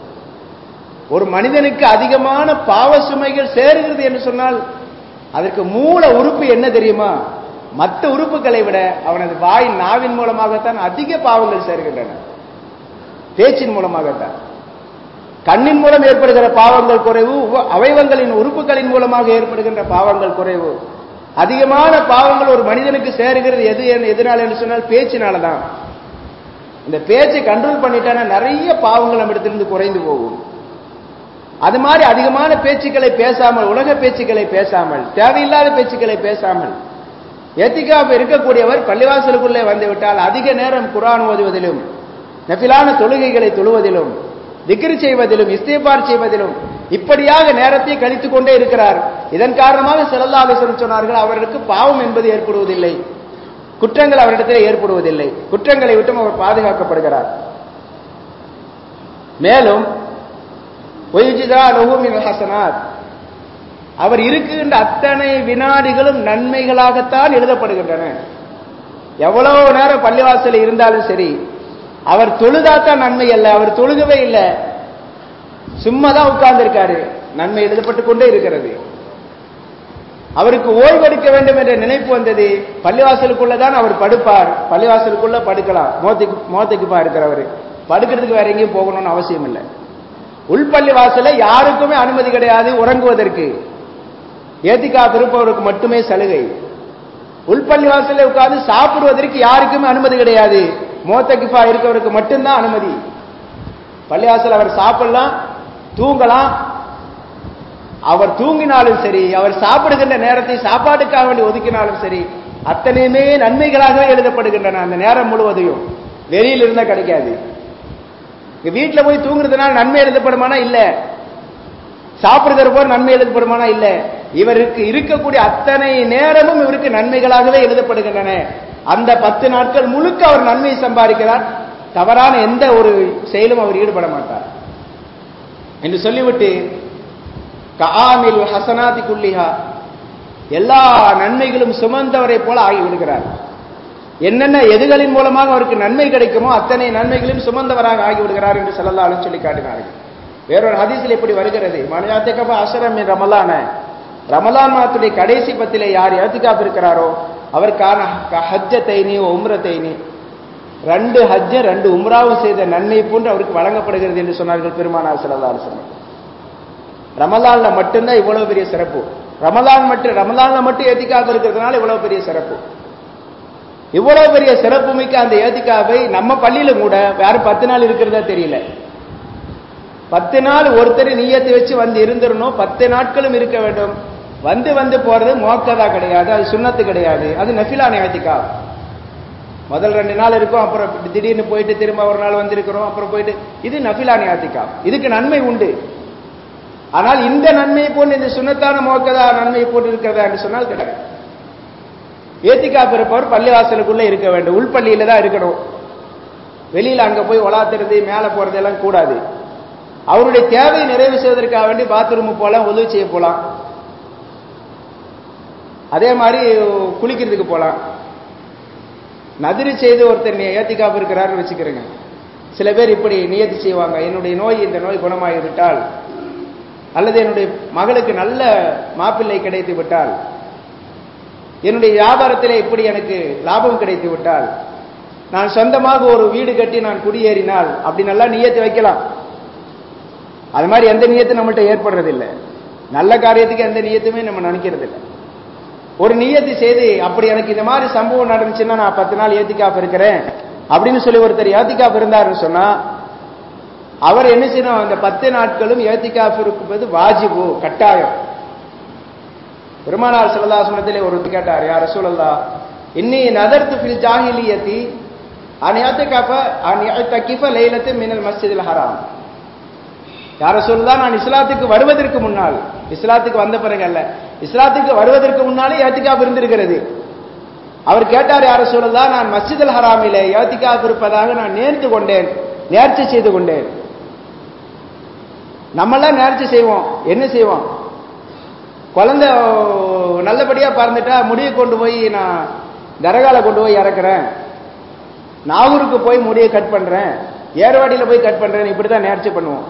ஒரு மனிதனுக்கு அதிகமான பாவ சுமைகள் சேருகிறது என்று சொன்னால் அதற்கு மூல உறுப்பு என்ன தெரியுமா மற்ற உறுப்புகளை விட அவனது வாய் நாவின் மூலமாகத்தான் அதிக பாவங்கள் சேர்கின்றன பேச்சின் மூலமாகத்தான் கண்ணின் மூலம் ஏற்படுகிற பாவங்கள் குறைவு அவயவங்களின் உறுப்புகளின் மூலமாக ஏற்படுகின்ற பாவங்கள் குறைவு அதிகமான பாவங்கள் ஒரு மனிதனுக்கு சேருகிறது எது எதனால என்று சொன்னால் பேச்சினால தான் இந்த பேச்சை கண்ட்ரோல் பண்ணிட்டானா நிறைய பாவங்கள் நம்ம இடத்திலிருந்து குறைந்து போகும் அது மாதிரி அதிகமான பேச்சுக்களை பேசாமல் உலக பேச்சுக்களை பேசாமல் தேவையில்லாத பேச்சுக்களை பேசாமல் ஏத்திகாப் இருக்கக்கூடியவர் பள்ளிவாசலுக்குள்ளே வந்துவிட்டால் அதிக நேரம் குரான் ஓதுவதிலும் நெஃபிலான தொழுகைகளை தொழுவதிலும் திக்ரு செய்வதிலும் இஸ்தேபார் செய்வதிலும் இப்படியாக நேரத்தை கழித்துக் கொண்டே இருக்கிறார் இதன் காரணமாக செல்லல்லாலேசன் சொன்னார்கள் அவர்களுக்கு பாவம் என்பது ஏற்படுவதில்லை குற்றங்கள் அவரிடத்தில் ஏற்படுவதில்லை குற்றங்களை விட்டும் அவர் பாதுகாக்கப்படுகிறார் மேலும் ஹசனாத் அவர் இருக்கின்ற அத்தனை வினாடிகளும் நன்மைகளாகத்தான் எழுதப்படுகின்றன எவ்வளவு நேரம் பள்ளிவாசல் இருந்தாலும் சரி அவர் தொழுதாத்தான் நன்மை அல்ல அவர் தொழுகவே இல்லை சும்மா தான் உட்கார்ந்து இருக்காரு நன்மை எழுதப்பட்டு கொண்டே இருக்கிறது அவருக்கு ஓய்வெடுக்க வேண்டும் என்ற நினைப்பு வந்தது பள்ளிவாசலுக்குள்ள தான் அவர் படுப்பார் பள்ளிவாசலுக்குள்ள படுக்கலாம் மோத்துக்கு மோத்துக்குப்பா இருக்கிறவர் படுக்கிறதுக்கு வேற எங்கேயும் போகணும்னு அவசியம் இல்லை உள்பள்ளி வாசல யாருக்குமே அனுமதி கிடையாது உறங்குவதற்கு ஏத்திக்கா இருப்பவருக்கு மட்டுமே சலுகை உள்பள்ளி வாசல்ல உட்கார்ந்து சாப்பிடுவதற்கு யாருக்குமே அனுமதி கிடையாது மோத்தகிஃபா இருக்கவருக்கு மட்டும்தான் அனுமதி பள்ளிவாசல் அவர் சாப்பிடலாம் தூங்கலாம் அவர் தூங்கினாலும் சரி அவர் சாப்பிடுகின்ற நேரத்தை சாப்பாட்டுக்காக வேண்டி ஒதுக்கினாலும் சரி அத்தனையுமே நன்மைகளாகவே எழுதப்படுகின்றன அந்த நேரம் முழுவதையும் வெளியில் இருந்தா கிடைக்காது இங்க வீட்டுல போய் தூங்குறதுனால நன்மை எழுதப்படுமானா இல்ல சாப்பிடுகிற போது நன்மை எழுதப்படுமானா இல்ல இவருக்கு இருக்கக்கூடிய அத்தனை நேரமும் இவருக்கு நன்மைகளாகவே எழுதப்படுகின்றன அந்த பத்து நாட்கள் முழுக்க அவர் நன்மை சம்பாதிக்கிறார் தவறான எந்த ஒரு செயலும் அவர் ஈடுபட மாட்டார் என்று சொல்லிவிட்டு காமில் ஹசனாதி குல்லிஹா எல்லா நன்மைகளும் சுமந்தவரை போல ஆகிவிடுகிறார் என்னென்ன எதுகளின் மூலமாக அவருக்கு நன்மை கிடைக்குமோ அத்தனை நன்மைகளையும் சுமந்தவராக ஆகிவிடுகிறார் என்று சொல்லலாம் சொல்லி காட்டினார்கள் வேறொரு ஹதீஸில் எப்படி வருகிறது மனிதாத்திகப்ப அசரம் ரமலான ரமலான் மாதத்துடைய கடைசி பத்திலே யார் ஏத்துக்காப்பு இருக்கிறாரோ அவருக்கான ஹஜ்ஜ தைனி உம்ர தைனி ரெண்டு ஹஜ்ஜ ரெண்டு உம்ராவும் செய்த நன்மை போன்று அவருக்கு வழங்கப்படுகிறது என்று சொன்னார்கள் பெருமானார் சல்லா அலுவலம் ரமலான்ல மட்டும்தான் இவ்வளவு பெரிய சிறப்பு ரமலான் மட்டும் ரமலான்ல மட்டும் ஏத்திக்காப்பு இருக்கிறதுனால இவ்வளவு பெரிய சிறப்பு இவ்வளவு பெரிய சிறப்பு மிக்க அந்த ஏத்திக்காவை நம்ம பள்ளியில கூட யாரும் பத்து நாள் இருக்கிறதா தெரியல பத்து நாள் ஒருத்தர் நீயத்தை வச்சு வந்து இருந்துடணும் பத்து நாட்களும் இருக்க வேண்டும் வந்து வந்து போறது மோக்கதா கிடையாது அது சுண்ணத்து கிடையாது அது நஃபிலான ஏத்திக்கா முதல் ரெண்டு நாள் இருக்கும் அப்புறம் திடீர்னு போயிட்டு திரும்ப ஒரு நாள் வந்திருக்கிறோம் அப்புறம் போயிட்டு இது நஃபிலான ஏத்திக்கா இதுக்கு நன்மை உண்டு ஆனால் இந்த நன்மையை போன்று இந்த சுண்ணத்தான மோக்கதா நன்மையை போட்டு இருக்கிறதா என்று சொன்னால் கிடையாது ஏத்திக்காப்பு இருப்பவர் பள்ளிவாசலுக்குள்ள இருக்க வேண்டும் உள்பள்ளியில தான் இருக்கணும் வெளியில அங்க போய் ஒலாத்துறது மேல போறது எல்லாம் கூடாது அவருடைய தேவையை நிறைவு செய்வதற்காக வேண்டி பாத்ரூம் போலாம் உதவி செய்ய போலாம் அதே மாதிரி குளிக்கிறதுக்கு போலாம் நதிரி செய்து ஒருத்தர் ஏத்திக்காப்பு இருக்கிறாருன்னு வச்சுக்கிறேங்க சில பேர் இப்படி நியத்தி செய்வாங்க என்னுடைய நோய் இந்த நோய் குணமாகிவிட்டால் அல்லது என்னுடைய மகளுக்கு நல்ல மாப்பிள்ளை கிடைத்து விட்டால் என்னுடைய வியாபாரத்திலே இப்படி எனக்கு லாபம் கிடைத்து விட்டால் நான் சொந்தமாக ஒரு வீடு கட்டி நான் குடியேறினால் அப்படி நல்லா நியத்து வைக்கலாம் அது மாதிரி எந்த நியத்தும் நம்மள்ட்ட ஏற்படுறதில்லை நல்ல காரியத்துக்கு எந்த நியத்துமே நம்ம நினைக்கிறது இல்லை ஒரு நியத்தி செய்து அப்படி எனக்கு இந்த மாதிரி சம்பவம் நடந்துச்சுன்னா நான் பத்து நாள் ஏத்திக்காப் இருக்கிறேன் அப்படின்னு சொல்லி ஒருத்தர் ஏத்திக்காப் இருந்தாருன்னு சொன்னா அவர் என்ன செய்யணும் அந்த பத்து நாட்களும் ஏத்திக்காப் இருக்கும்போது வாஜிபு கட்டாயம் பெருமானார் சிவதாசனத்திலே ஒரு கேட்டார் யார் ரசூலல்லா இன்னி நதர்த்து ஃபில் ஜாஹிலியத்தி அநியத்தகஃப அநியத்தகிஃப லைலத்து மினல் மஸ்ஜிதில் ஹராம் யார சொல்லுதா நான் இஸ்லாத்துக்கு வருவதற்கு முன்னால் இஸ்லாத்துக்கு வந்த பிறகு அல்ல இஸ்லாத்துக்கு வருவதற்கு முன்னாலே ஏத்திகாப் இருந்திருக்கிறது அவர் கேட்டார் யார சொல்லுதா நான் மஸ்ஜிதுல் ஹராமிலே ஏத்திகாப் இருப்பதாக நான் நேர்த்து கொண்டேன் நேர்ச்சி செய்து கொண்டேன் நம்மெல்லாம் நேர்ச்சி செய்வோம் என்ன செய்வோம் குழந்தை நல்லபடியா பறந்துட்டா முடியை கொண்டு போய் நான் தரகால கொண்டு போய் இறக்குறேன் நாகூருக்கு போய் முடியை கட் பண்றேன் ஏர்வாடியில போய் கட் பண்றேன் இப்படிதான் நேர்ச்சி பண்ணுவோம்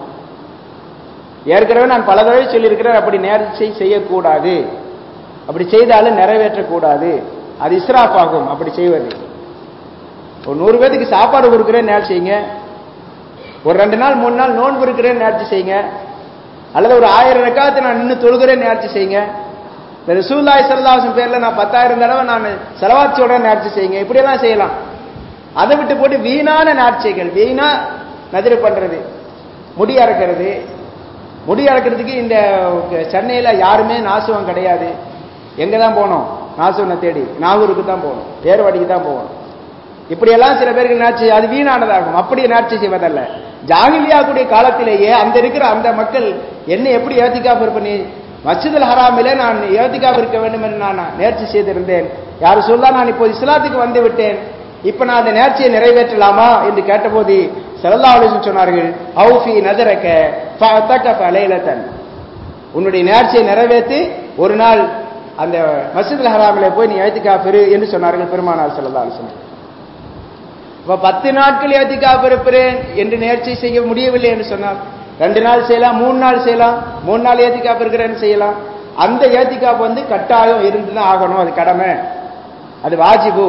ஏற்கனவே நான் பல தடவை சொல்லியிருக்கிறேன் அப்படி நேர்ச்சி செய்யக்கூடாது அப்படி செய்தாலும் நிறைவேற்றக்கூடாது அது இஸ்ராப் ஆகும் அப்படி செய்வது ஒரு நூறு பேத்துக்கு சாப்பாடு கொடுக்குறேன் நேர்ச்சி செய்யுங்க ஒரு ரெண்டு நாள் மூணு நாள் நோன்பு இருக்கிறேன் நேர்ச்சி செய்யுங்க அல்லது ஒரு ஆயிரம் ரெக்காத்து நான் நின்று தொழுகிறேன் நேர்ச்சி செய்யுங்க இந்த ரசூல்லாய் சல்லாசம் பேர்ல நான் பத்தாயிரம் தடவை நான் செலவாச்சியோட நேர்ச்சி செய்யுங்க இப்படியெல்லாம் செய்யலாம் அதை விட்டு போட்டு வீணான நேர்ச்சிகள் வீணா நதிரை பண்றது முடி அறக்கிறது முடி அறக்கிறதுக்கு இந்த சென்னையில யாருமே நாசுவம் கிடையாது எங்க தான் போனோம் நாசுவனை தேடி நாகூருக்கு தான் போகணும் ஏர்வாடிக்கு தான் போகணும் இப்படியெல்லாம் சில பேருக்கு நேர்ச்சி அது வீணானதாகும் அப்படி நேர்ச்சி செய்வதல்ல ஜாகிலியா கூடிய காலத்திலேயே அந்த இருக்கிற அந்த மக்கள் என்ன எப்படி ஏத்திக்காம இருப்ப நீ மஸ்ஜிதுல் ஹராமிலே நான் ஏத்திக்காம இருக்க வேண்டும் என்று நான் நேர்ச்சி செய்திருந்தேன் யார் சொல்லா நான் இப்போ இஸ்லாத்துக்கு வந்து விட்டேன் இப்ப நான் அந்த நேர்ச்சியை நிறைவேற்றலாமா என்று கேட்டபோது செல்லா அலிசன் சொன்னார்கள் அவுஃபி நதரக்க அலைலத்தன் உன்னுடைய நேர்ச்சியை நிறைவேற்றி ஒரு நாள் அந்த மஸ்ஜிதுல் ஹராமிலே போய் நீ ஏத்திக்கா பெரு என்று சொன்னார்கள் பெருமானார் செல்லா அலிசன் இப்ப பத்து நாட்கள் ஏத்திக்கா இருப்பேன் என்று நேர்ச்சி செய்ய முடியவில்லை என்று சொன்னார் ரெண்டு நாள் செய்யலாம் மூணு நாள் செய்யலாம் மூணு நாள் ஏத்திக்காப்பு இருக்கிறேன்னு செய்யலாம் அந்த ஏத்திக்காப்பு வந்து கட்டாயம் இருந்துதான் ஆகணும் அது கடமை அது வாஜிபு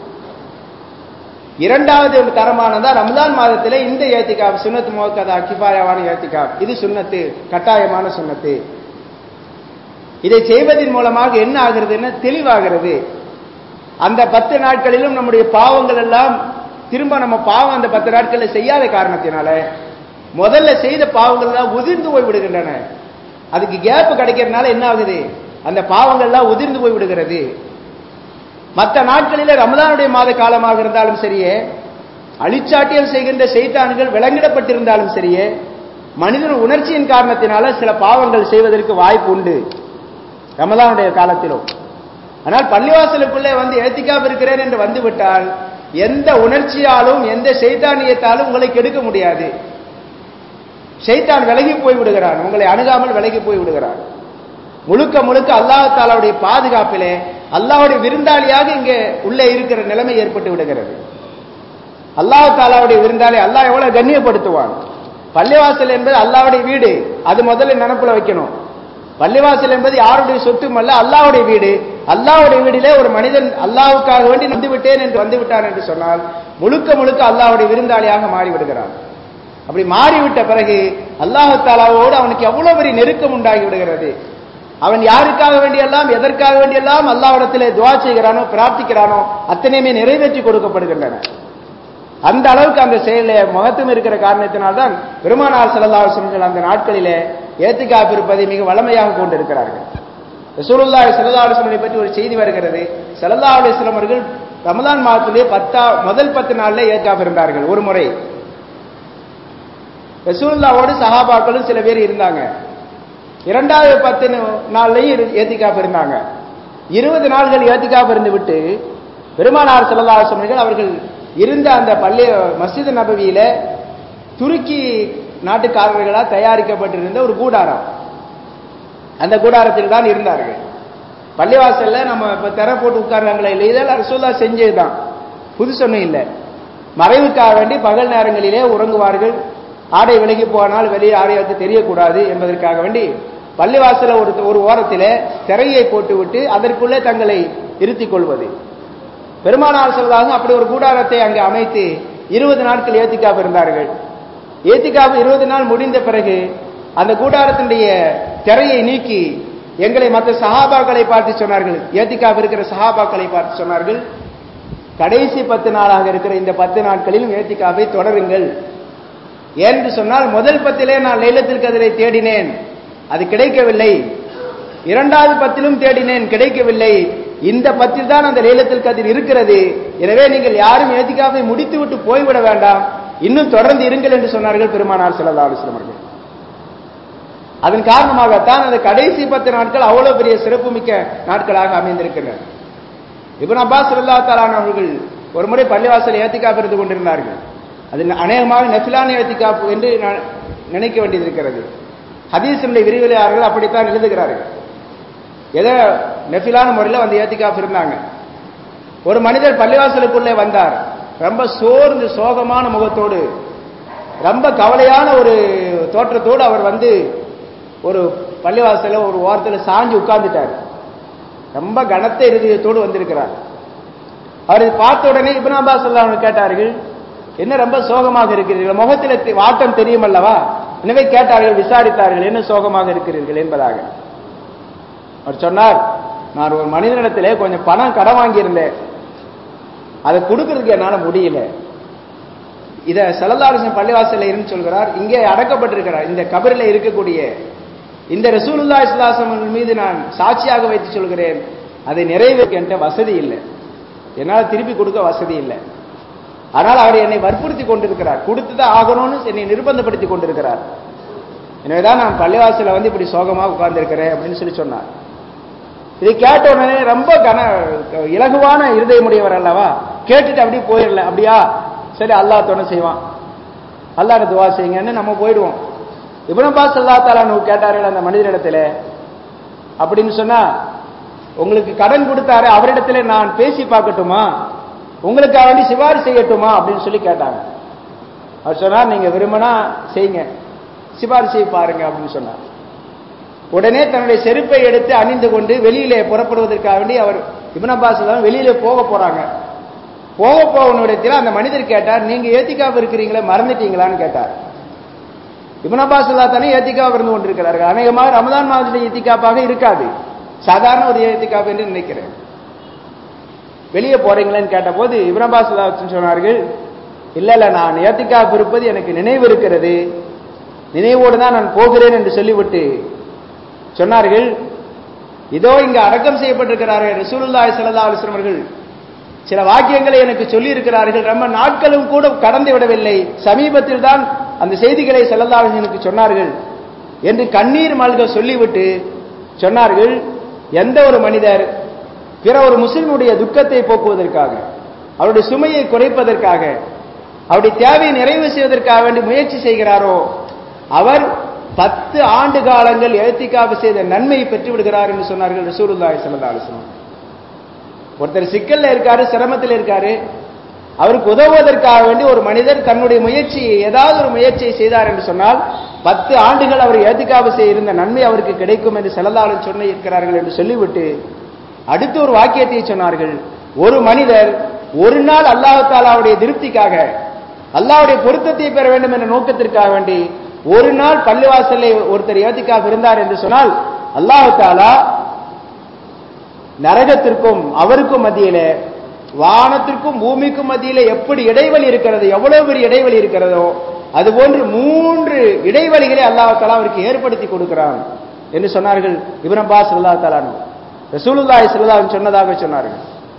இரண்டாவது தரமானதா ரமதான் மாதத்திலே இந்த ஏத்திக்காப் சுன்னத் முகக்கதா கிஃபாயாவான ஏத்திக்காப் இது சுன்னத்து கட்டாயமான சுன்னத்து இதை செய்வதன் மூலமாக என்ன ஆகிறதுன்னா தெளிவாகிறது அந்த பத்து நாட்களிலும் நம்முடைய பாவங்கள் எல்லாம் திரும்ப நம்ம பாவம் அந்த பத்து நாட்களில் செய்யாத காரணத்தினால முதல்ல செய்த பாவங்கள் எல்லாம் உதிர்ந்து போய் விடுகின்றன அதுக்கு கேப் கிடைக்கிறதுனால என்ன ஆகுது அந்த பாவங்கள் எல்லாம் உதிர்ந்து போய் விடுகிறது மற்ற நாட்களிலே ரமதானுடைய மாத காலமாக இருந்தாலும் சரியே அழிச்சாட்டியம் செய்கின்ற செய்தான்கள் விலங்கிடப்பட்டிருந்தாலும் சரியே மனிதன் உணர்ச்சியின் காரணத்தினால சில பாவங்கள் செய்வதற்கு வாய்ப்பு உண்டு ரமதானுடைய காலத்திலும் ஆனால் பள்ளிவாசலுக்குள்ளே வந்து ஏத்திக்காம இருக்கிறேன் என்று வந்துவிட்டால் எந்த உணர்ச்சியாலும் எந்த செய்தானியத்தாலும் உங்களை கெடுக்க முடியாது ஷைத்தான் விலகி போய் விடுகிறான் உங்களை அணுகாமல் விலகி போய் விடுகிறான் முழுக்க முழுக்க அல்லாஹ் தாலாவுடைய பாதுகாப்பிலே அல்லாஹ்வுடைய விருந்தாளியாக இங்கே உள்ளே இருக்கிற நிலைமை ஏற்பட்டு விடுகிறது அல்லாஹ் தாலாவுடைய விருந்தாளி அல்லாஹ் எவ்வளவு கண்ணியப்படுத்துவான் பள்ளிவாசல் என்பது அல்லாஹ்வுடைய வீடு அது முதல்ல நினப்புல வைக்கணும் பள்ளிவாசல் என்பது யாருடைய சொத்தும் அல்ல அல்லாஹ்வுடைய வீடு அல்லாஹ்வுடைய வீடிலே ஒரு மனிதன் அல்லாஹ்வுக்காக வேண்டி வந்து விட்டேன் என்று வந்து விட்டான் என்று சொன்னால் முழுக்க முழுக்க அல்லாஹ்வுடைய விருந்தாளியாக மாறி விடுகிறான் அப்படி மாறிவிட்ட பிறகு அல்லாஹு தாலாவோடு அவனுக்கு எவ்வளவு பெரிய நெருக்கம் உண்டாகி விடுகிறது அவன் யாருக்காக வேண்டியெல்லாம் எதற்காக வேண்டியெல்லாம் அல்லாவிடத்திலே துவா செய்கிறானோ பிரார்த்திக்கிறானோ அத்தனையுமே நிறைவேற்றி கொடுக்கப்படுகின்றன அந்த அளவுக்கு அந்த செயலில் மகத்துவம் இருக்கிற காரணத்தினால்தான் பெருமானார் செல்லல்லா சொல்கள் அந்த நாட்களிலே ஏத்துக்காப்பு இருப்பதை மிக வளமையாக கொண்டிருக்கிறார்கள் ரசூலுல்லாஹி ஸல்லல்லாஹு அலைஹி வஸல்லம் பற்றி ஒரு செய்தி வருகிறது ஸல்லல்லாஹு அலைஹி வஸல்லம் அவர்கள் ரமலான் மாதத்திலே பத்தா முதல் பத்து நாள்ல ஏத்துக்காப்பு இருந்தார்கள் ஒரு முறை ரசூலுல்லாவோடு சஹாபாக்களும் சில பேர் இருந்தாங்க இரண்டாவது பத்து நாள்லையும் ஏத்திக்காப்பு இருந்தாங்க இருபது நாள்கள் ஏத்திக்காப்பு இருந்து விட்டு பெருமானார் செல்லல்லாசமர்கள் அவர்கள் இருந்த அந்த பள்ளி மஸ்ஜித் நபவியில துருக்கி நாட்டுக்காரர்களால் தயாரிக்கப்பட்டிருந்த ஒரு கூடாரம் அந்த கூடாரத்தில் தான் இருந்தார்கள் பள்ளிவாசல்ல நம்ம இப்ப திரை போட்டு உட்கார்றாங்களே இல்லை இதெல்லாம் ரசூல்லா செஞ்சதுதான் புதுசொன்னும் இல்லை மறைவுக்காக வேண்டி பகல் நேரங்களிலே உறங்குவார்கள் ஆடை விலகி போனால் வெளியே ஆடையாக்கு தெரியக்கூடாது என்பதற்காக வேண்டி பள்ளிவாசல ஒரு ஒரு ஓரத்திலே திரையை போட்டுவிட்டு அதற்குள்ளே தங்களை இருத்திக் கொள்வது பெருமானார் சொல்வதாக அப்படி ஒரு கூடாரத்தை அங்கு அமைத்து இருபது நாட்கள் ஏத்திக்காப்பு இருந்தார்கள் ஏத்திக்காப்பு இருபது நாள் முடிந்த பிறகு அந்த கூடாரத்தினுடைய திரையை நீக்கி எங்களை மற்ற சஹாபாக்களை பார்த்து சொன்னார்கள் ஏத்திக்காப்பு இருக்கிற சஹாபாக்களை பார்த்து சொன்னார்கள் கடைசி பத்து நாளாக இருக்கிற இந்த பத்து நாட்களிலும் ஏத்திக்காப்பை தொடருங்கள் என்று சொன்னால் முதல் பத்திலே நான் லைலத்தில் கதிரை தேடினேன் அது கிடைக்கவில்லை இரண்டாவது பத்திலும் தேடினேன் கிடைக்கவில்லை இந்த பத்தில் தான் அந்த லைலத்தில் கதிர் இருக்கிறது எனவே நீங்கள் யாரும் ஏத்திக்காவை முடித்து விட்டு போய்விட வேண்டாம் இன்னும் தொடர்ந்து இருங்கள் என்று சொன்னார்கள் பெருமானார் செல்லல்லா அலுவலம் அவர்கள் அதன் காரணமாகத்தான் அந்த கடைசி பத்து நாட்கள் அவ்வளவு பெரிய சிறப்புமிக்க நாட்களாக அமைந்திருக்கின்றன இபன் அப்பாஸ் அல்லா தாலான் அவர்கள் ஒரு முறை பள்ளிவாசல் ஏத்திக்காப்பு இருந்து கொண்டிருந்தார்கள் அது அநேகமாக நெஃபிலான ஏத்திக்காப்பு என்று நினைக்க வேண்டியது இருக்கிறது ஹதீசனுடைய விரிவுரையாளர்கள் அப்படித்தான் எழுதுகிறார்கள் ஏதோ நெஃபிலான முறையில் வந்து ஏத்திக்காப்பு இருந்தாங்க ஒரு மனிதர் பள்ளிவாசலுக்குள்ளே வந்தார் ரொம்ப சோர்ந்து சோகமான முகத்தோடு ரொம்ப கவலையான ஒரு தோற்றத்தோடு அவர் வந்து ஒரு பள்ளிவாசல ஒரு ஓரத்தில் சாஞ்சு உட்கார்ந்துட்டார் ரொம்ப கனத்த இருதயத்தோடு வந்திருக்கிறார் அவர் பார்த்த உடனே இப்னா அப்பாஸ் அவங்க கேட்டார்கள் என்ன ரொம்ப சோகமாக இருக்கிறீர்கள் முகத்தில் வாட்டம் தெரியும் அல்லவா எனவே கேட்டார்கள் விசாரித்தார்கள் என்ன சோகமாக இருக்கிறீர்கள் என்பதாக அவர் சொன்னார் நான் ஒரு மனிதனிடத்திலே கொஞ்சம் பணம் கடன் வாங்கியிருந்தேன் அதை கொடுக்கறதுக்கு என்னால முடியல இத செலதாரசன் பள்ளிவாசல்ல இருந்து சொல்கிறார் இங்கே அடக்கப்பட்டிருக்கிறார் இந்த கபரில் இருக்கக்கூடிய இந்த ரசூலுல்லா இஸ்லாசம் மீது நான் சாட்சியாக வைத்து சொல்கிறேன் அதை நிறைவேற்ற என்கிட்ட வசதி இல்லை என்னால் திருப்பி கொடுக்க வசதி இல்லை ஆனால் அவர் என்னை வற்புறுத்தி கொண்டிருக்கிறார் கொடுத்துதான் ஆகணும்னு என்னை நிர்பந்தப்படுத்தி கொண்டிருக்கிறார் எனவேதான் நான் பள்ளிவாசல வந்து இப்படி சோகமாக உட்கார்ந்திருக்கிறேன் அப்படின்னு சொல்லி சொன்னார் இதை கேட்ட உடனே ரொம்ப கன இலகுவான இருதயமுடையவர் அல்லவா கேட்டுட்டு அப்படியே போயிடல அப்படியா சரி அல்லா துணை செய்வான் அல்லாட துவா செய்யுங்கன்னு நம்ம போயிடுவோம் இப்னபாஸ் அல்லா தாலானு கேட்டார்கள் அந்த மனிதனிடத்துல அப்படின்னு சொன்னா உங்களுக்கு கடன் கொடுத்தாரு அவரிடத்துல நான் பேசி பார்க்கட்டுமா உங்களுக்காக வேண்டி சிபாரிசு செய்யட்டுமா அப்படின்னு சொல்லி கேட்டாங்க அவர் சொன்னார் நீங்க விரும்பினா செய்யுங்க சிபாரிசை பாருங்க அப்படின்னு சொன்னார் உடனே தன்னுடைய செருப்பை எடுத்து அணிந்து கொண்டு வெளியிலே புறப்படுவதற்காக வேண்டி அவர் இப்னு அப்பாஸ் எல்லாம் வெளியிலே போக போறாங்க போக போகணுடைய அந்த மனிதர் கேட்டார் நீங்க ஏத்திக்காப்பு இருக்கிறீங்களே மறந்துட்டீங்களான்னு கேட்டார் இப்னு அப்பாஸ் அல்லா தானே ஏத்திக்காப்பு இருந்து கொண்டிருக்கிறார்கள் அநேகமாக ரமதான் மாதத்தில் ஏத்திக்காப்பாக இருக்காது சாதாரண ஒரு ஏத்திக்காப்பு என்று நினைக்கிறேன் வெளியே போறீங்களேன்னு கேட்டபோது இப்னு அப்பாஸ் அல்லா சொன்னார்கள் இல்ல இல்ல நான் ஏத்திக்காப்பு இருப்பது எனக்கு நினைவு இருக்கிறது நினைவோடு தான் நான் போகிறேன் என்று சொல்லிவிட்டு சொன்னார்கள் இதோ இங்கு அடக்கம் செய்யப்பட்டிருக்கிறார்கள் ரசூலுல்லாஹி ஸல்லல்லாஹு அலைஹி வஸல்லம் அவர்கள் சில வாக்கியங்களை எனக்கு சொல்லி இருக்கிறார்கள் ரொம்ப நாட்களும் கூட கடந்து விடவில்லை சமீபத்தில் தான் அந்த செய்திகளை ஸல்லல்லாஹு எனக்கு சொன்னார்கள் என்று கண்ணீர் மல்க சொல்லிவிட்டு சொன்னார்கள் எந்த ஒரு மனிதர் பிற ஒரு முஸ்லிமுடைய துக்கத்தை போக்குவதற்காக அவருடைய சுமையை குறைப்பதற்காக அவருடைய தேவையை நிறைவு செய்வதற்காக வேண்டி முயற்சி செய்கிறாரோ அவர் பத்து ஆண்டு காலங்கள் எழுத்திக்காவு செய்த நன்மையை பெற்று விடுகிறார் என்று சொன்னார்கள் ரசூலுல்லாஹி ஸல்லல்லாஹு அலைஹி வஸல்லம் ஒருத்தர் சிக்கல்ல இருக்காரு சிரமத்தில் இருக்காரு அவருக்கு உதவுவதற்காக வேண்டி ஒரு மனிதர் தன்னுடைய முயற்சியை ஏதாவது ஒரு முயற்சியை செய்தார் என்று சொன்னால் பத்து ஆண்டுகள் அவர் ஏத்திக்காவு செய்ய இருந்த நன்மை அவருக்கு கிடைக்கும் என்று செல்லதாளன் சொன்ன இருக்கிறார்கள் என்று சொல்லிவிட்டு அடுத்து ஒரு வாக்கியத்தை சொன்னார்கள் ஒரு மனிதர் ஒரு நாள் அல்லாஹு தாலாவுடைய திருப்திக்காக அல்லாவுடைய பொருத்தத்தை பெற வேண்டும் என்ற நோக்கத்திற்காக வேண்டி ஒரு நாள் பள்ளிவாசலை ஒருத்தர் ஏத்திக்காக இருந்தார் என்று சொன்னால் அல்லாஹு தாலா நரகத்திற்கும் அவருக்கும் மத்தியில வானத்திற்கும் பூமிக்கும் மத்தியில எப்படி இடைவெளி இருக்கிறது எவ்வளவு பெரிய இடைவெளி இருக்கிறதோ அதுபோன்று மூன்று இடைவெளிகளை அல்லாஹ் தாலா அவருக்கு ஏற்படுத்தி கொடுக்கிறான் என்று சொன்னார்கள் இப்ரம் பாஸ் அல்லா தாலான் ரசூலுல்லாஹி ஸல்லல்லாஹு சொன்னதாக சொன்னார்கள்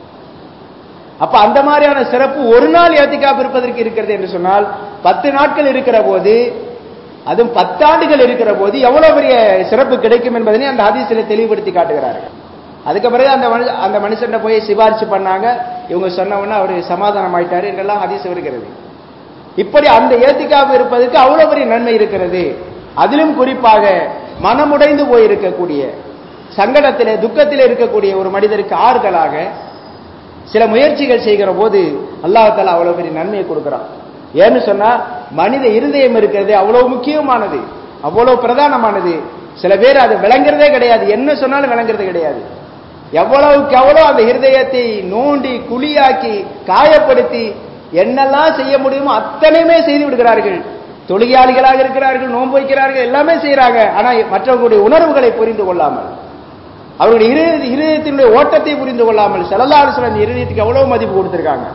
அப்ப அந்த மாதிரியான சிறப்பு ஒரு நாள் ஏத்திக்காப்பு இருப்பதற்கு இருக்கிறது என்று சொன்னால் பத்து நாட்கள் இருக்கிற போது அதுவும் பத்தாண்டுகள் இருக்கிற போது எவ்வளவு பெரிய சிறப்பு கிடைக்கும் என்பதனை அந்த ஹதீஸில் தெளிவுபடுத்தி காட்டுகிறார்கள் அதுக்கு பிறகு அந்த மனு அந்த மனுஷன் போய் சிபாரிசு பண்ணாங்க இவங்க சொன்ன உடனே அவர் சமாதானம் ஆயிட்டாரு என்றெல்லாம் ஹதீஸ் வருகிறது இப்படி அந்த ஏத்திக்காப்பு இருப்பதற்கு அவ்வளவு பெரிய நன்மை இருக்கிறது அதிலும் குறிப்பாக மனமுடைந்து போய் இருக்கக்கூடிய சங்கடத்திலே துக்கத்திலே இருக்கக்கூடிய ஒரு மனிதருக்கு ஆறுதலாக சில முயற்சிகள் செய்கிற போது அல்லாஹால அவ்வளவு பெரிய நன்மையை கொடுக்கிறான் ஏன்னு சொன்னா மனித இருதயம் இருக்கிறது அவ்வளவு முக்கியமானது அவ்வளவு பிரதானமானது சில பேர் அது விளங்குறதே கிடையாது என்ன சொன்னாலும் விளங்குறது கிடையாது எவ்வளவுக்கு எவ்வளவு அந்த இருதயத்தை நோண்டி குழியாக்கி காயப்படுத்தி என்னெல்லாம் செய்ய முடியுமோ அத்தனையுமே செய்து விடுகிறார்கள் தொழிலாளிகளாக இருக்கிறார்கள் நோன்பு வைக்கிறார்கள் எல்லாமே செய்யறாங்க ஆனா மற்றவர்களுடைய உணர்வுகளை புரிந்து கொள்ளாமல் அவருடைய இரு இருதயத்தினுடைய ஓட்டத்தை புரிந்து கொள்ளாமல் செலலாடு சொல்ல அந்த இருதயத்துக்கு எவ்வளவு மதிப்பு கொடுத்திருக்காங்க